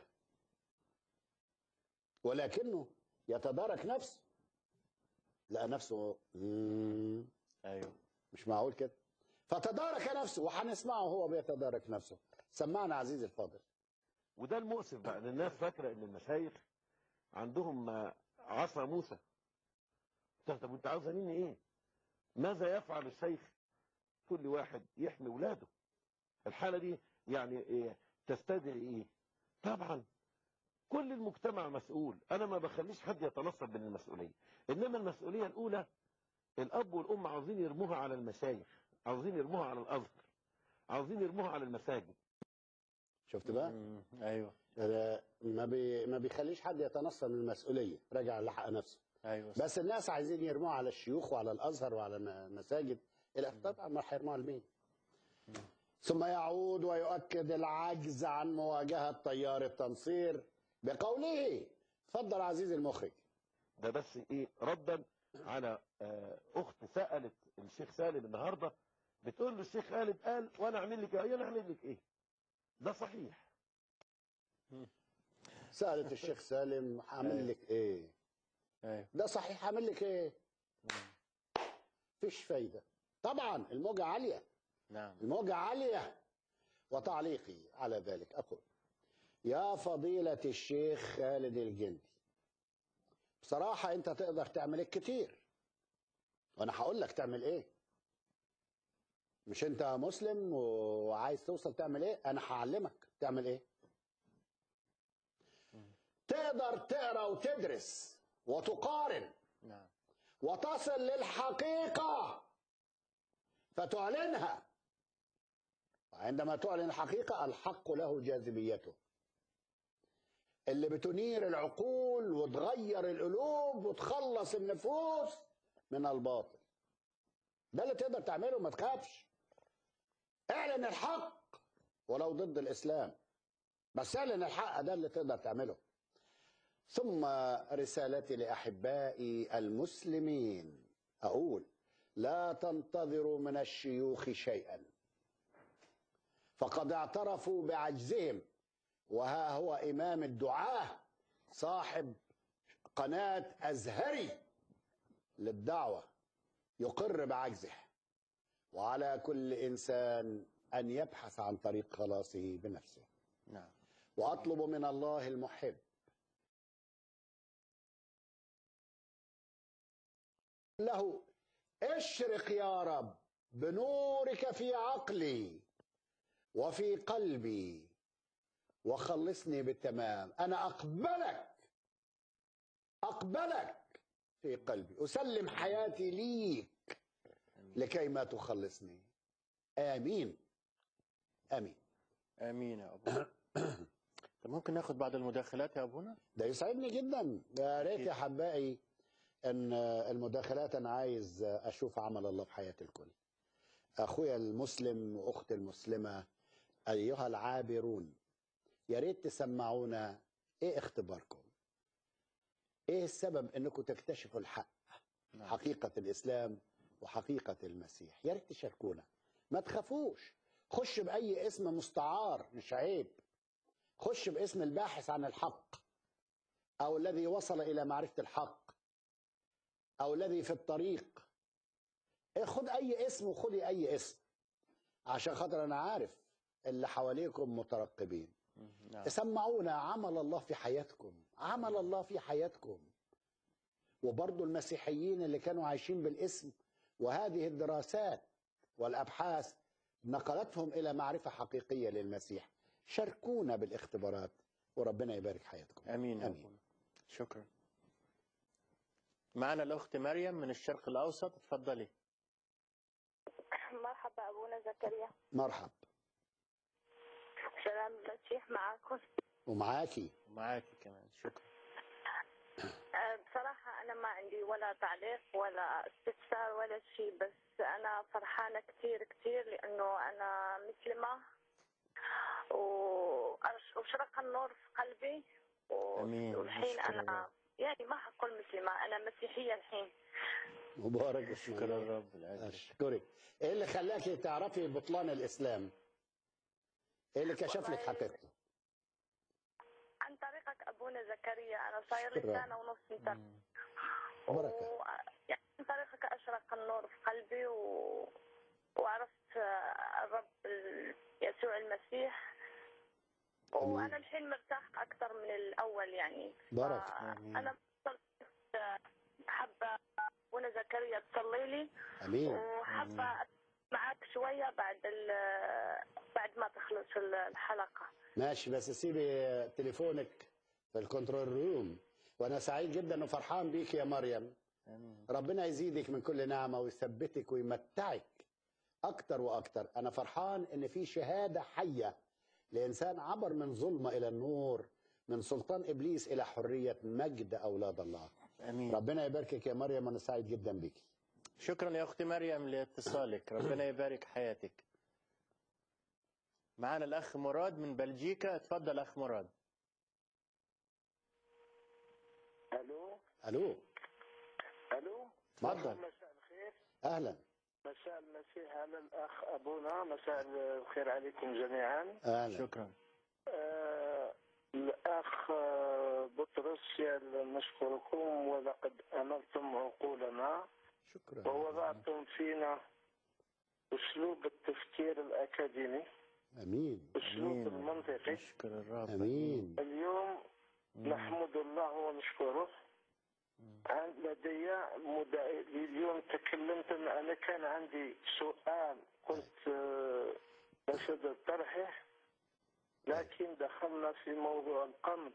Speaker 2: ولكنه يتدارك نفسه لقى نفسه مم،
Speaker 1: ايوه
Speaker 2: مش معقول كده فتدارك نفسه وهنسمعه هو بيتدارك نفسه سمعنا عزيزي الفاضل
Speaker 13: وده المؤسف بقى ان الناس فاكره ان المشايخ عندهم آه، عصا موسى طب طب انت عاوزه مني ايه ماذا يفعل الشيخ كل واحد يحمي ولاده الحاله دي يعني إيه تستدعي ايه طبعا كل المجتمع مسؤول انا ما بخليش حد يتنصب من المسؤوليه انما المسؤوليه الاولى الاب والام عاوزين يرموها على المشايخ عاوزين يرموها على الازهر عاوزين يرموها على المساجد
Speaker 2: شفت بقى
Speaker 1: مم. ايوه
Speaker 2: آه، ما بي ما بيخليش حد يتنصل من المسؤوليه راجع لحق نفسه
Speaker 1: ايوه صح.
Speaker 2: بس الناس عايزين يرموها على الشيوخ وعلى الازهر وعلى المساجد الى طبعا ما هيرموها لمين ثم يعود ويؤكد العجز عن مواجهه تيار التنصير بقوله اتفضل عزيزي المخرج
Speaker 13: ده بس ايه ردا على آه، اخت سالت الشيخ سالم النهارده بتقول له الشيخ خالد قال وانا اعمل لك ايه انا اعمل لك ايه ده صحيح
Speaker 2: سالت الشيخ سالم هعمل لك ايه
Speaker 1: ايوه
Speaker 2: ده صحيح هعمل لك ايه فيش فايده طبعا الموجه عاليه
Speaker 1: نعم
Speaker 2: الموجة عالية وتعليقي على ذلك أقول يا فضيلة الشيخ خالد الجندي بصراحة أنت تقدر تعمل كتير وأنا هقول لك تعمل إيه مش أنت مسلم وعايز توصل تعمل إيه أنا هعلمك تعمل إيه تقدر تقرأ وتدرس وتقارن
Speaker 1: نعم
Speaker 2: وتصل للحقيقة فتعلنها وعندما تعلن الحقيقة الحق له جاذبيته اللي بتنير العقول وتغير القلوب وتخلص النفوس من الباطل ده اللي تقدر تعمله ما تخافش اعلن الحق ولو ضد الإسلام بس اعلن الحق ده اللي تقدر تعمله ثم رسالتي لأحبائي المسلمين أقول لا تنتظروا من الشيوخ شيئا فقد اعترفوا بعجزهم وها هو إمام الدعاة صاحب قناة أزهري للدعوة يقر بعجزه وعلى كل إنسان أن يبحث عن طريق خلاصه بنفسه
Speaker 1: نعم
Speaker 2: وأطلب من الله المحب له اشرق يا رب بنورك في عقلي وفي قلبي وخلصني بالتمام انا اقبلك اقبلك في قلبي اسلم حياتي ليك لكي ما تخلصني امين امين
Speaker 1: امين يا ابونا طب ممكن ناخد بعض المداخلات يا ابونا
Speaker 2: ده يسعدني جدا يا ريت يا حبائي ان المداخلات انا عايز اشوف عمل الله في حياه الكل اخويا المسلم واختي المسلمه ايها العابرون يا ريت تسمعونا ايه اختباركم ايه السبب انكم تكتشفوا الحق
Speaker 1: نعم.
Speaker 2: حقيقه الاسلام وحقيقه المسيح يا ريت تشاركونا ما تخافوش خش باي اسم مستعار مش عيب خش باسم الباحث عن الحق او الذي وصل الى معرفه الحق او الذي في الطريق خد اي اسم وخدي اي اسم عشان خاطر انا عارف اللي حواليكم مترقبين
Speaker 1: نعم
Speaker 2: سمعونا عمل الله في حياتكم عمل الله في حياتكم وبرضو المسيحيين اللي كانوا عايشين بالاسم وهذه الدراسات والابحاث نقلتهم الى معرفه حقيقيه للمسيح شاركونا بالاختبارات وربنا يبارك حياتكم
Speaker 1: امين يا
Speaker 2: امين
Speaker 1: ابونا شكرا معنا الاخت مريم من الشرق الاوسط اتفضلي
Speaker 14: مرحبا أبونا زكريا
Speaker 2: مرحب
Speaker 14: سلام المسيح معكم
Speaker 2: ومعاكي
Speaker 1: معاكي كمان شكرا
Speaker 14: انا ما عندي ولا تعليق ولا استفسار ولا شيء بس انا فرحانه كثير كثير لانه انا مسلمه وأرش- وشرق النور في قلبي و-
Speaker 1: امين
Speaker 14: والحين
Speaker 1: نشكر
Speaker 14: انا
Speaker 1: الرب
Speaker 14: يعني ما حقول مسلمه انا مسيحيه الحين
Speaker 2: مبارك اسم
Speaker 1: نشكر
Speaker 2: الله
Speaker 1: الرب العزيز
Speaker 2: اشكرك ايه اللي خلاكي تعرفي بطلان الاسلام ايه اللي كشف لك حقيقته
Speaker 14: عن طريقك ابونا زكريا انا صاير لي
Speaker 2: شكراً.
Speaker 14: سنه ونص متابعة
Speaker 2: بركه
Speaker 14: و... يعني عن طريقك أشرق النور في قلبي و... وعرفت آه، الرب ال- يسوع المسيح وأنا الحين مرتاح أكثر من الأول يعني
Speaker 2: بارك.
Speaker 1: آمين.
Speaker 14: أنا حابة أبونا زكريا تصلي لي
Speaker 2: امين
Speaker 14: وحابة معك شوية بعد ال... بعد ما تخلص الحلقة
Speaker 2: ماشي بس سيبي تليفونك في الكنترول روم وانا سعيد جدا وفرحان بيك يا مريم
Speaker 1: امين
Speaker 2: ربنا يزيدك من كل نعمه ويثبتك ويمتعك اكتر واكتر انا فرحان ان في شهاده حيه لانسان عبر من ظلمه الى النور من سلطان ابليس الى حريه مجد اولاد الله
Speaker 1: امين
Speaker 2: ربنا يباركك يا مريم وانا سعيد جدا بيك
Speaker 1: شكرا يا اختي مريم لاتصالك ربنا يبارك حياتك معانا الاخ مراد من بلجيكا اتفضل اخ مراد
Speaker 15: الو
Speaker 2: الو
Speaker 15: الو
Speaker 2: اتفضل
Speaker 15: مساء الخير
Speaker 2: اهلا
Speaker 15: مساء المسيح على الاخ ابونا مساء الخير عليكم جميعا
Speaker 2: اهلا
Speaker 1: شكرا
Speaker 15: آه الاخ آه، بطرس يا نشكركم ولقد امرتم عقولنا
Speaker 2: شكرا
Speaker 15: ووضعتم فينا اسلوب التفكير الاكاديمي
Speaker 2: امين
Speaker 15: اسلوب
Speaker 1: امين
Speaker 15: المنطقي
Speaker 1: نشكر الرب
Speaker 2: امين
Speaker 15: اليوم نحمد الله ونشكره عن لدي مدا... اليوم تكلمت إن انا كان عندي سؤال كنت آه، بشد طرحه لكن دخلنا في موضوع القمل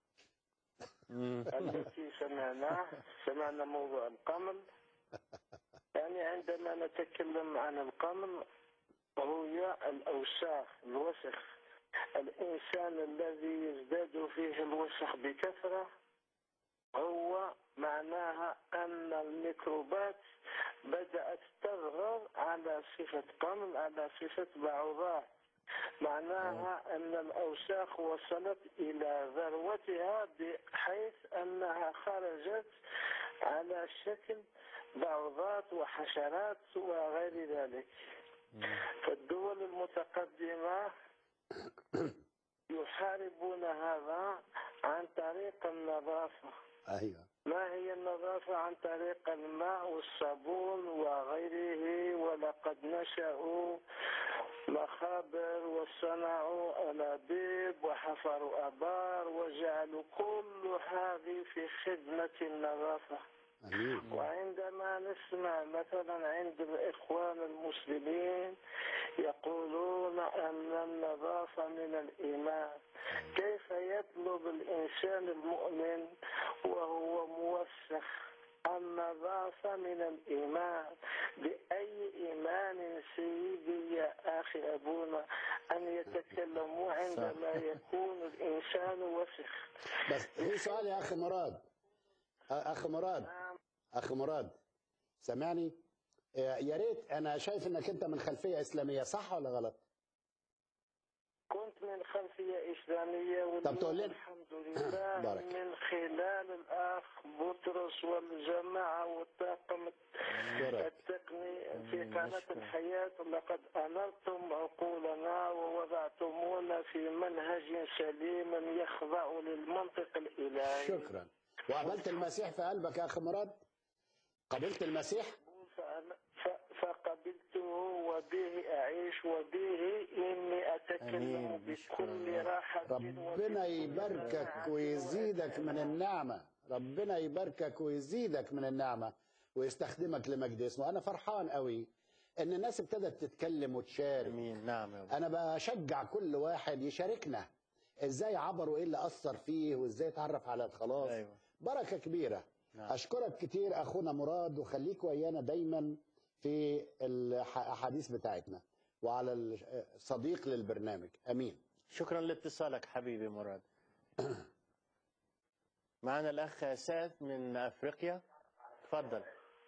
Speaker 15: التي سمعناه سمعنا موضوع القمل يعني عندما نتكلم عن القمل هي الأوساخ الوسخ الإنسان الذي يزداد فيه الوسخ بكثرة هو معناها أن الميكروبات بدأت تظهر على صفة قمل على صفة بعوضات معناها أن الأوساخ وصلت إلى ذروتها بحيث أنها خرجت على شكل بعوضات وحشرات وغير ذلك فالدول المتقدمة يحاربون هذا عن طريق النظافة
Speaker 2: ايوه
Speaker 15: ما هي النظافة عن طريق الماء والصابون وغيره ولقد نشأوا مخابر وصنعوا أنابيب وحفروا آبار وجعلوا كل هذه في خدمة النظافة
Speaker 2: امين
Speaker 15: وعندما نسمع مثلا عند الإخوان المسلمين يقولون أن النظافة من الإيمان كيف يطلب الإنسان المؤمن وهو موسخ النظافة من الإيمان بأي إيمان سيدي يا أخي أبونا أن يتكلموا عندما يكون الإنسان وسخ
Speaker 2: بس في سؤال يا اخ مراد أ- اخ مراد اخ مراد سامعني آه، يا ريت انا شايف انك انت من خلفيه اسلاميه صح ولا غلط
Speaker 15: كنت من خلفية إسلامية
Speaker 2: طب تقول
Speaker 15: واليوم
Speaker 2: لنا
Speaker 15: الحمد لله
Speaker 2: بارك.
Speaker 15: من خلال الأخ بطرس والجماعة والطاقم
Speaker 2: بارك.
Speaker 15: التقني في قناة الحياة لقد أنرتم عقولنا ووضعتمونا في منهج سليم يخضع للمنطق الإلهي
Speaker 2: شكرا وقبلت المسيح في قلبك يا اخ مراد قبلت المسيح
Speaker 15: فأنا- ف- فقبلته وبه أعيش وبه إني أتكلم بكل راحة
Speaker 2: ربنا يباركك ويزيدك من النعمة ربنا يباركك ويزيدك من النعمة ويستخدمك لمجد اسمه أنا فرحان قوي إن الناس ابتدت تتكلم وتشارك
Speaker 1: امين نعم يا رب.
Speaker 2: أنا بشجع كل واحد يشاركنا إزاي عبر وإيه اللي أثر فيه وإزاي اتعرف على الخلاص
Speaker 1: أيوة.
Speaker 2: بركة كبيرة
Speaker 1: نعم.
Speaker 2: أشكرك كتير أخونا مراد وخليك ويانا دايما في الأحاديث بتاعتنا وعلى الصديق للبرنامج أمين
Speaker 1: شكرا لاتصالك حبيبي مراد معنا الأخ أساد من أفريقيا تفضل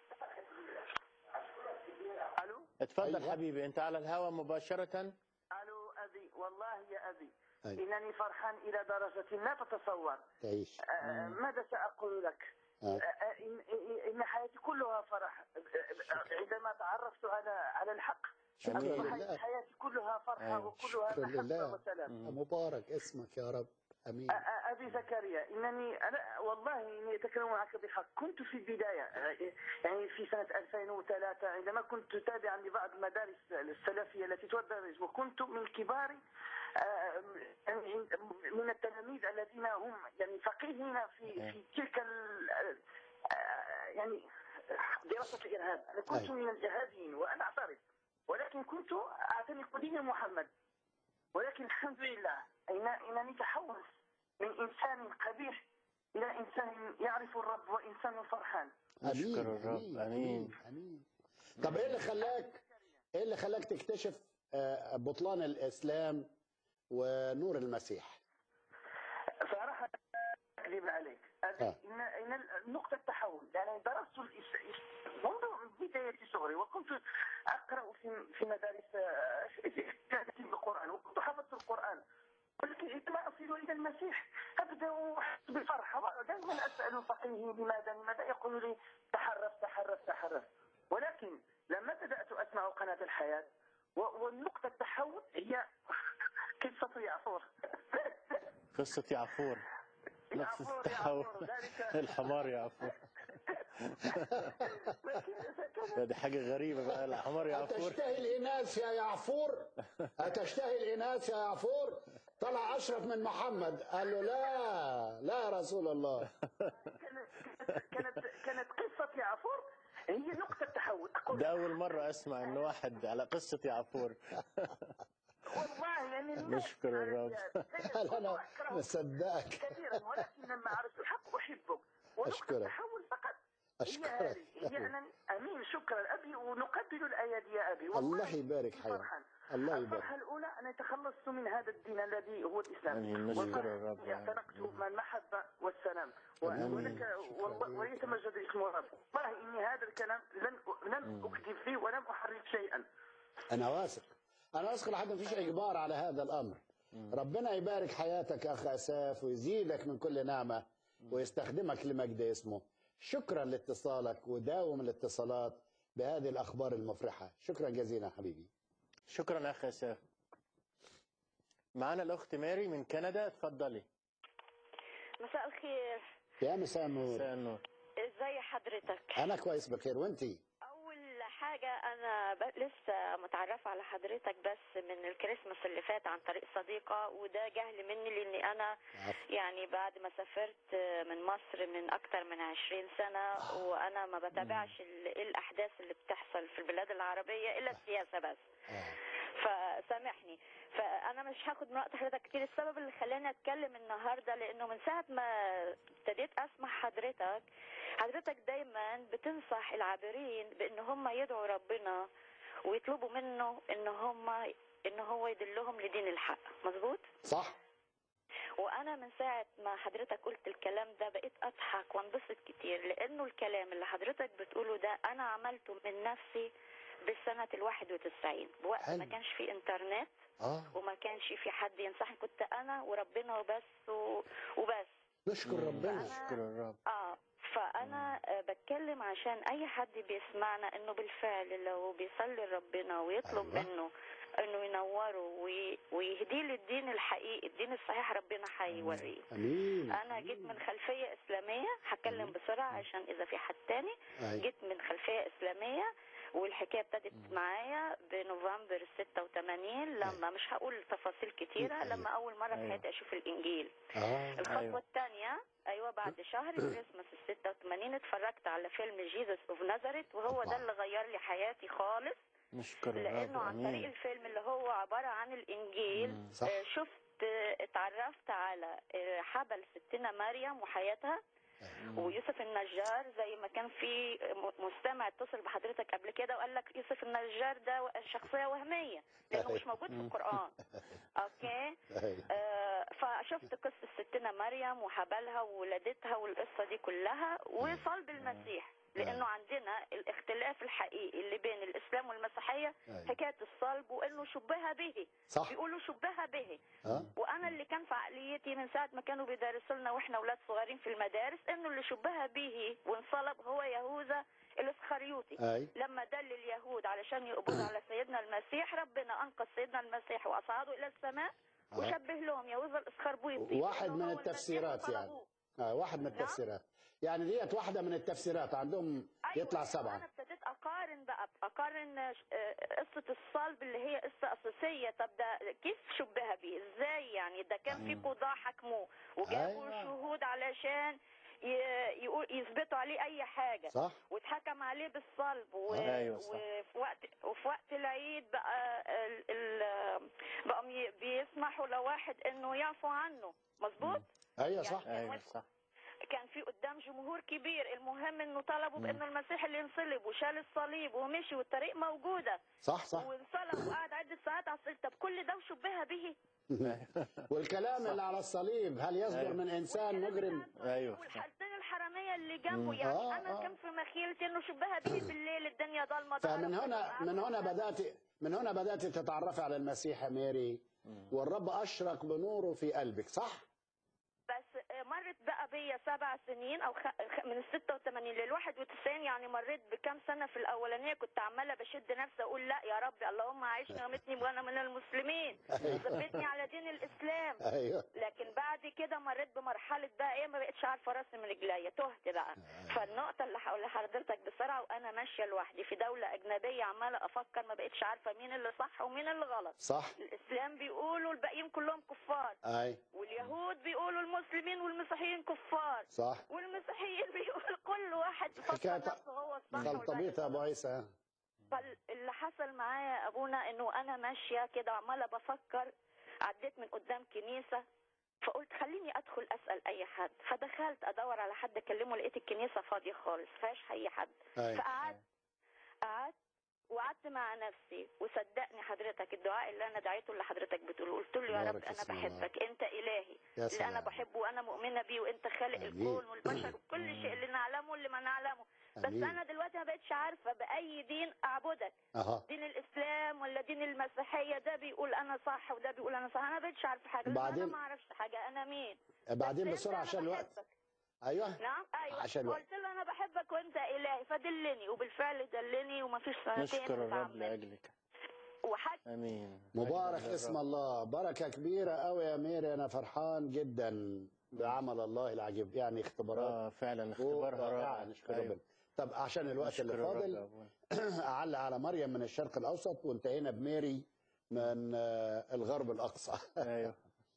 Speaker 15: الو
Speaker 1: اتفضل
Speaker 15: أيوة.
Speaker 1: حبيبي أنت على الهواء مباشرة
Speaker 15: الو ابي والله يا ابي
Speaker 2: أيوة.
Speaker 15: انني فرحان الى درجه لا تتصور
Speaker 2: تعيش
Speaker 15: آه، ماذا ساقول لك
Speaker 2: آه.
Speaker 15: آه، آه، إن, إن- إن حياتي كلها فرح آه، عندما تعرفت على على الحق
Speaker 2: شكرا
Speaker 15: أصبحت
Speaker 2: لله.
Speaker 15: حياتي كلها فرحة
Speaker 2: أيوة.
Speaker 15: وكلها
Speaker 2: شكرا
Speaker 15: محبة
Speaker 2: لله
Speaker 15: وسلام
Speaker 2: مبارك اسمك يا رب امين
Speaker 15: أ- أ- أبي زكريا إنني أنا والله إني أتكلم معك بحق كنت في البداية آه، يعني في سنة 2003 عندما كنت تابعا لبعض المدارس السلفية التي تدرس وكنت من كبار آه، يعني من التلاميذ الذين هم يعني فقيهين في في تلك ال- آه، يعني دراسة الإرهاب أنا كنت
Speaker 2: أيوة.
Speaker 15: من الإرهابيين وأنا أعترف ولكن كنت أعتنق دين محمد ولكن الحمد لله إن إنني تحولت من إنسان قبيح إلى إنسان يعرف الرب وإنسان فرحان
Speaker 2: امين
Speaker 1: نشكر الرب
Speaker 2: امين
Speaker 1: امين
Speaker 2: امين طب ايه اللي خلاك ايه اللي خلاك تكتشف آه، بطلان الاسلام ونور المسيح
Speaker 15: صراحة أكذب عليك أبي
Speaker 2: آه.
Speaker 15: إن إن نقطة التحول يعني درست الإس- منذ بداية صغري وكنت أقرأ في في مدارس آه، في في في القرآن وكنت حفظت القرآن ولكن عندما أصل إلى المسيح أبدأ أحس بفرحة دائما أسأل فقيهي لماذا لماذا يقول لي تحرف تحرف تحرف ولكن لما بدأت أسمع قناة الحياة و- والنقطة التحول هي قصة يعفور
Speaker 1: قصة يعفور نفس
Speaker 15: يعفور
Speaker 1: التحول
Speaker 15: يعفور ذلك
Speaker 1: الحمار يعفور دي حاجة غريبة بقى الحمار يعفور
Speaker 2: أتشتهي الإناث يا يعفور أتشتهي الإناث يا يعفور طلع أشرف من محمد قال له لا لا يا رسول الله
Speaker 15: كانت كانت قصة يعفور هي نقطة تحول أقول
Speaker 1: ده أول مرة أسمع إن واحد على قصة يعفور
Speaker 15: والله يعني
Speaker 1: نشكر الرب
Speaker 2: لا أنا مصدقك
Speaker 15: كثيرا ولكن لما عرفت الحق أحبك ونقطة
Speaker 2: أشكرك.
Speaker 15: التحول فقط هي
Speaker 2: أشكرك.
Speaker 15: هذه هي أنني أمين شكرا أبي ونقبل الأيادي يا أبي والله
Speaker 2: الله يبارك حياتك
Speaker 15: فرحان.
Speaker 2: الله يبارك
Speaker 15: الفرحة الأولى أنا تخلصت من هذا الدين الذي هو الإسلام
Speaker 1: آمين. نشكر
Speaker 15: والفرحة
Speaker 1: الرب.
Speaker 15: الثانية اعتنقت من المحبة والسلام و-
Speaker 2: آمين.
Speaker 15: ولك والله وليتمجد اسم الرب والله إني هذا الكلام لن لن أكذب فيه ولم أحرف شيئا
Speaker 2: أنا واثق أنا واثق لحد ما فيش إجبار على هذا الأمر ربنا يبارك حياتك أخ أساف ويزيدك من كل نعمة ويستخدمك لمجد اسمه شكرا لاتصالك وداوم الاتصالات بهذه الأخبار المفرحة شكرا جزيلا حبيبي
Speaker 1: شكرا أخ أساف معنا الأخت ماري من كندا اتفضلي
Speaker 16: مساء الخير
Speaker 2: يا مساء النور
Speaker 1: مساء النور
Speaker 16: ازاي حضرتك
Speaker 2: أنا كويس بخير وأنتي
Speaker 16: اول حاجه انا ب... لسه متعرفه على حضرتك بس من الكريسماس اللي فات عن طريق صديقه وده جهل مني لاني انا يعني بعد ما سافرت من مصر من اكتر من 20 سنه وانا ما بتابعش ال- ايه الاحداث اللي بتحصل في البلاد العربيه الا السياسه بس فسامحني فانا مش هاخد من وقت حضرتك كتير السبب اللي خلاني اتكلم النهارده لانه من ساعه ما ابتديت اسمع حضرتك حضرتك دايما بتنصح العابرين بان هم يدعوا ربنا ويطلبوا منه ان هم ان هو يدلهم لدين الحق مظبوط
Speaker 2: صح
Speaker 16: وانا من ساعه ما حضرتك قلت الكلام ده بقيت اضحك وانبسط كتير لانه الكلام اللي حضرتك بتقوله ده انا عملته من نفسي بسنه الواحد وتسعين بوقت ما
Speaker 2: حلو.
Speaker 16: كانش في انترنت
Speaker 2: آه
Speaker 16: وما كانش في حد ينصحني كنت انا وربنا وبس و... وبس
Speaker 2: نشكر ربنا
Speaker 1: نشكر الرب
Speaker 16: اه فانا آه، بتكلم عشان اي حد بيسمعنا انه بالفعل لو بيصلي لربنا ويطلب
Speaker 2: أيوة.
Speaker 16: منه انه ينوره وي- ويهديه للدين الحقيقي الدين الصحيح ربنا هيوريه
Speaker 2: أمين
Speaker 16: انا جيت من خلفيه اسلاميه هتكلم بسرعه عشان اذا في حد تاني
Speaker 2: أيوة.
Speaker 16: جيت من خلفيه اسلاميه والحكايه ابتدت معايا بنوفمبر 86 لما مش هقول تفاصيل كتيره
Speaker 2: أيوة.
Speaker 16: لما اول مره في
Speaker 1: أيوة.
Speaker 16: حياتي اشوف الانجيل
Speaker 2: آه
Speaker 16: الخطوة
Speaker 1: أيوة.
Speaker 16: الثانية أيوة بعد شهر كريسماس ال 86 اتفرجت على فيلم جيزس اوف نازاريت وهو ده اللي غير لي حياتي خالص
Speaker 1: نشكر الرب
Speaker 16: لأنه عن طريق
Speaker 1: أمين
Speaker 16: الفيلم اللي هو عبارة عن الإنجيل
Speaker 1: مم.
Speaker 2: صح.
Speaker 16: آه، شفت آه، اتعرفت على آه، حبل ستنا مريم وحياتها ويوسف النجار زي ما كان في م- مستمع اتصل بحضرتك قبل كده وقال لك يوسف النجار ده شخصية وهمية لأنه مش موجود في القرآن اوكي
Speaker 2: أيوة.
Speaker 16: آه، فشفت قصه ستنا مريم وحبلها وولادتها والقصه دي كلها وصلب المسيح لانه عندنا الاختلاف الحقيقي اللي بين الاسلام والمسيحيه
Speaker 2: أيوة.
Speaker 16: حكايه الصلب وانه شبه به
Speaker 2: صح.
Speaker 16: بيقولوا شبه به
Speaker 2: اه
Speaker 16: وانا اللي كان في عقليتي من ساعه ما كانوا بيدرسوا لنا واحنا اولاد صغيرين في المدارس انه اللي شبه به وانصلب هو يهوذا الاسخريوطي
Speaker 2: أي.
Speaker 16: لما دل اليهود علشان يقبضوا على سيدنا المسيح ربنا انقذ سيدنا المسيح واصعده الى السماء
Speaker 2: آه.
Speaker 16: وشبه لهم يهوذا الاسخربوطي
Speaker 2: واحد
Speaker 16: إنه
Speaker 2: من
Speaker 16: هو
Speaker 2: التفسيرات
Speaker 16: المسيح
Speaker 2: يعني
Speaker 16: وطلبوه.
Speaker 2: آه واحد من التفسيرات يعني ديت واحدة من التفسيرات عندهم يطلع
Speaker 16: انا
Speaker 2: سبعة
Speaker 16: ابتديت اقارن بقى اقارن آه، قصه الصلب اللي هي قصه اساسيه طب ده كيف شبه به ازاي يعني ده كان في قضاه حكموه وجابوا
Speaker 2: أيوة.
Speaker 16: شهود علشان ي- يقول يثبتوا عليه اي حاجه
Speaker 2: صح.
Speaker 16: واتحكم عليه بالصلب و...
Speaker 1: أيوة صح.
Speaker 16: وفي وقت وفي وقت العيد بقى ال... ال... بقى ي- بيسمحوا لواحد انه يعفو عنه مظبوط
Speaker 2: ايوه صح
Speaker 1: ايوه صح
Speaker 16: كان في قدام جمهور كبير المهم انه طلبوا بانه المسيح اللي ينصلب وشال الصليب ومشي والطريق موجوده
Speaker 2: صح صح
Speaker 16: وانصلب وقعد عده ساعات على الصليب طب كل ده وشبه به
Speaker 2: والكلام اللي على الصليب هل يصدر
Speaker 1: أيوة.
Speaker 2: من انسان مجرم
Speaker 1: ايوه
Speaker 16: والحالتين الحراميه اللي
Speaker 2: مم.
Speaker 16: جنبه يعني
Speaker 2: آه،
Speaker 16: انا
Speaker 2: آه.
Speaker 16: كان في مخيلتي انه شبه به بالليل الدنيا ضلمه
Speaker 2: فمن
Speaker 16: ضلمة.
Speaker 2: هنا من هنا بدات من هنا بدات تتعرفي على المسيح يا ميري والرب اشرق بنوره في قلبك صح؟
Speaker 16: بس مرت بقى بيا سبع سنين او خ... خ- من ال 86 لل 91 يعني مريت بكام سنه في الاولانيه كنت عماله بشد نفسي اقول لا يا ربي اللهم عيشني ومتني وانا من المسلمين
Speaker 2: أيوة.
Speaker 16: ثبتني على دين الاسلام
Speaker 2: ايوه
Speaker 16: لكن بعد كده مريت بمرحله بقى ايه ما بقتش عارفه راسي من رجليا تهت بقى فالنقطه اللي هقول لحضرتك بسرعه وانا ماشيه لوحدي في دوله اجنبيه عماله افكر ما بقتش عارفه مين اللي صح ومين اللي غلط
Speaker 2: صح
Speaker 16: الاسلام بيقولوا الباقيين كلهم كفار
Speaker 2: اي
Speaker 16: واليهود بيقولوا المسلمين والمسيحيين كفار
Speaker 2: صح
Speaker 16: والمسيحيين بيقول كل واحد يفكر
Speaker 2: حكاية
Speaker 16: نفسه هو الصح والباقي
Speaker 2: خلطبيط يا ابو عيسى
Speaker 16: فاللي حصل معايا يا ابونا انه انا ماشيه كده عماله بفكر عديت من قدام كنيسه فقلت خليني ادخل اسال اي حد فدخلت ادور على حد اكلمه لقيت الكنيسه فاضيه خالص فيهاش اي حد
Speaker 2: أي.
Speaker 16: فقعدت قعدت وقعدت مع نفسي وصدقني حضرتك الدعاء اللي انا دعيته اللي حضرتك بتقوله قلت له يا رب
Speaker 2: بارك
Speaker 16: انا
Speaker 2: اسم الله.
Speaker 16: بحبك انت الهي
Speaker 2: يا
Speaker 16: اللي انا
Speaker 2: سلام.
Speaker 16: بحبه وانا مؤمنه بيه وانت خالق
Speaker 2: آمين.
Speaker 16: الكون والبشر وكل شيء اللي نعلمه واللي ما نعلمه بس
Speaker 2: آمين.
Speaker 16: انا دلوقتي ما بقتش عارفه باي دين اعبدك
Speaker 2: اها
Speaker 16: دين الاسلام ولا دين المسيحيه ده بيقول انا صح وده بيقول انا صح انا ما بقتش عارفه حاجه لأن انا
Speaker 2: بعدين-
Speaker 16: ما اعرفش حاجه انا مين
Speaker 2: بعدين
Speaker 16: بس
Speaker 2: بسرعه
Speaker 16: أنت
Speaker 2: عشان
Speaker 16: أنا
Speaker 2: الوقت
Speaker 16: بحبك.
Speaker 2: ايوه
Speaker 16: نعم ايوه
Speaker 2: عشان الوقت.
Speaker 16: قلت له انا بحبك وانت الهي فدلني وبالفعل دلني ومفيش سنتين
Speaker 1: نشكر الرب
Speaker 16: اتعمل.
Speaker 1: لاجلك
Speaker 16: وحاجه
Speaker 1: امين
Speaker 2: مبارك
Speaker 1: مجد
Speaker 2: اسم
Speaker 1: للرب.
Speaker 2: الله بركه كبيره قوي يا ميري انا فرحان جدا بعمل الله العجيب يعني اختبارات
Speaker 1: اه فعلا
Speaker 2: فوق
Speaker 1: اختبارها
Speaker 2: رائعة،
Speaker 1: رائع
Speaker 2: نشكر
Speaker 1: أيوة.
Speaker 2: ربنا طب عشان الوقت اللي
Speaker 1: نشكر الرب
Speaker 2: فاضل
Speaker 1: يا أبونا.
Speaker 2: اعلق على مريم من الشرق الاوسط وانتهينا بميري من آه، الغرب الاقصى
Speaker 1: ايوه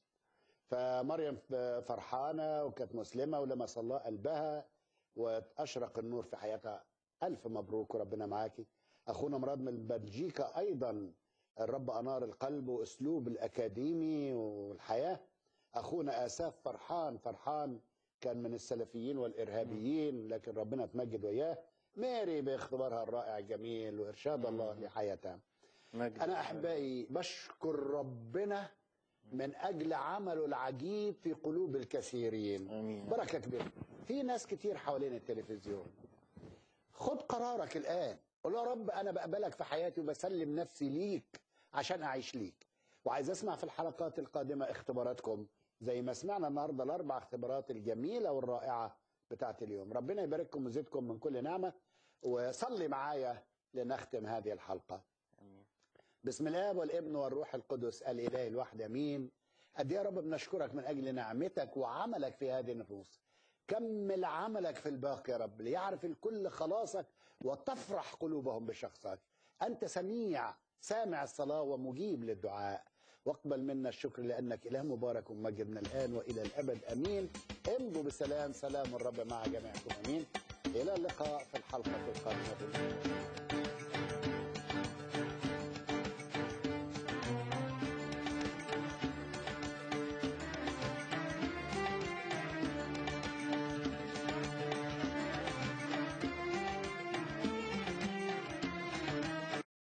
Speaker 2: فمريم فرحانه وكانت مسلمه ولمس الله قلبها واشرق النور في حياتها الف مبروك وربنا معاكي اخونا مراد من بلجيكا ايضا الرب انار القلب واسلوب الاكاديمي والحياه اخونا اساف فرحان فرحان كان من السلفيين والارهابيين لكن ربنا تمجد وياه ماري باختبارها الرائع الجميل وارشاد الله لحياتها
Speaker 1: مجد
Speaker 2: انا احبائي بشكر ربنا من اجل عمله العجيب في قلوب الكثيرين
Speaker 1: امين
Speaker 2: بركه كبيره في ناس كتير حوالين التلفزيون خد قرارك الان قول يا رب انا بقبلك في حياتي وبسلم نفسي ليك عشان اعيش ليك وعايز اسمع في الحلقات القادمه اختباراتكم زي ما سمعنا النهارده الاربع اختبارات الجميله والرائعه بتاعت اليوم ربنا يبارككم ويزيدكم من كل نعمه وصلي معايا لنختم هذه الحلقه بسم الله والابن والروح القدس الاله الواحد امين قد إيه يا رب بنشكرك من اجل نعمتك وعملك في هذه النفوس كمل عملك في الباقي يا رب ليعرف الكل خلاصك وتفرح قلوبهم بشخصك انت سميع سامع الصلاه ومجيب للدعاء واقبل منا الشكر لانك اله مبارك ومجد من الان والى الابد امين امضوا بسلام سلام الرب مع جميعكم امين الى اللقاء في الحلقه القادمه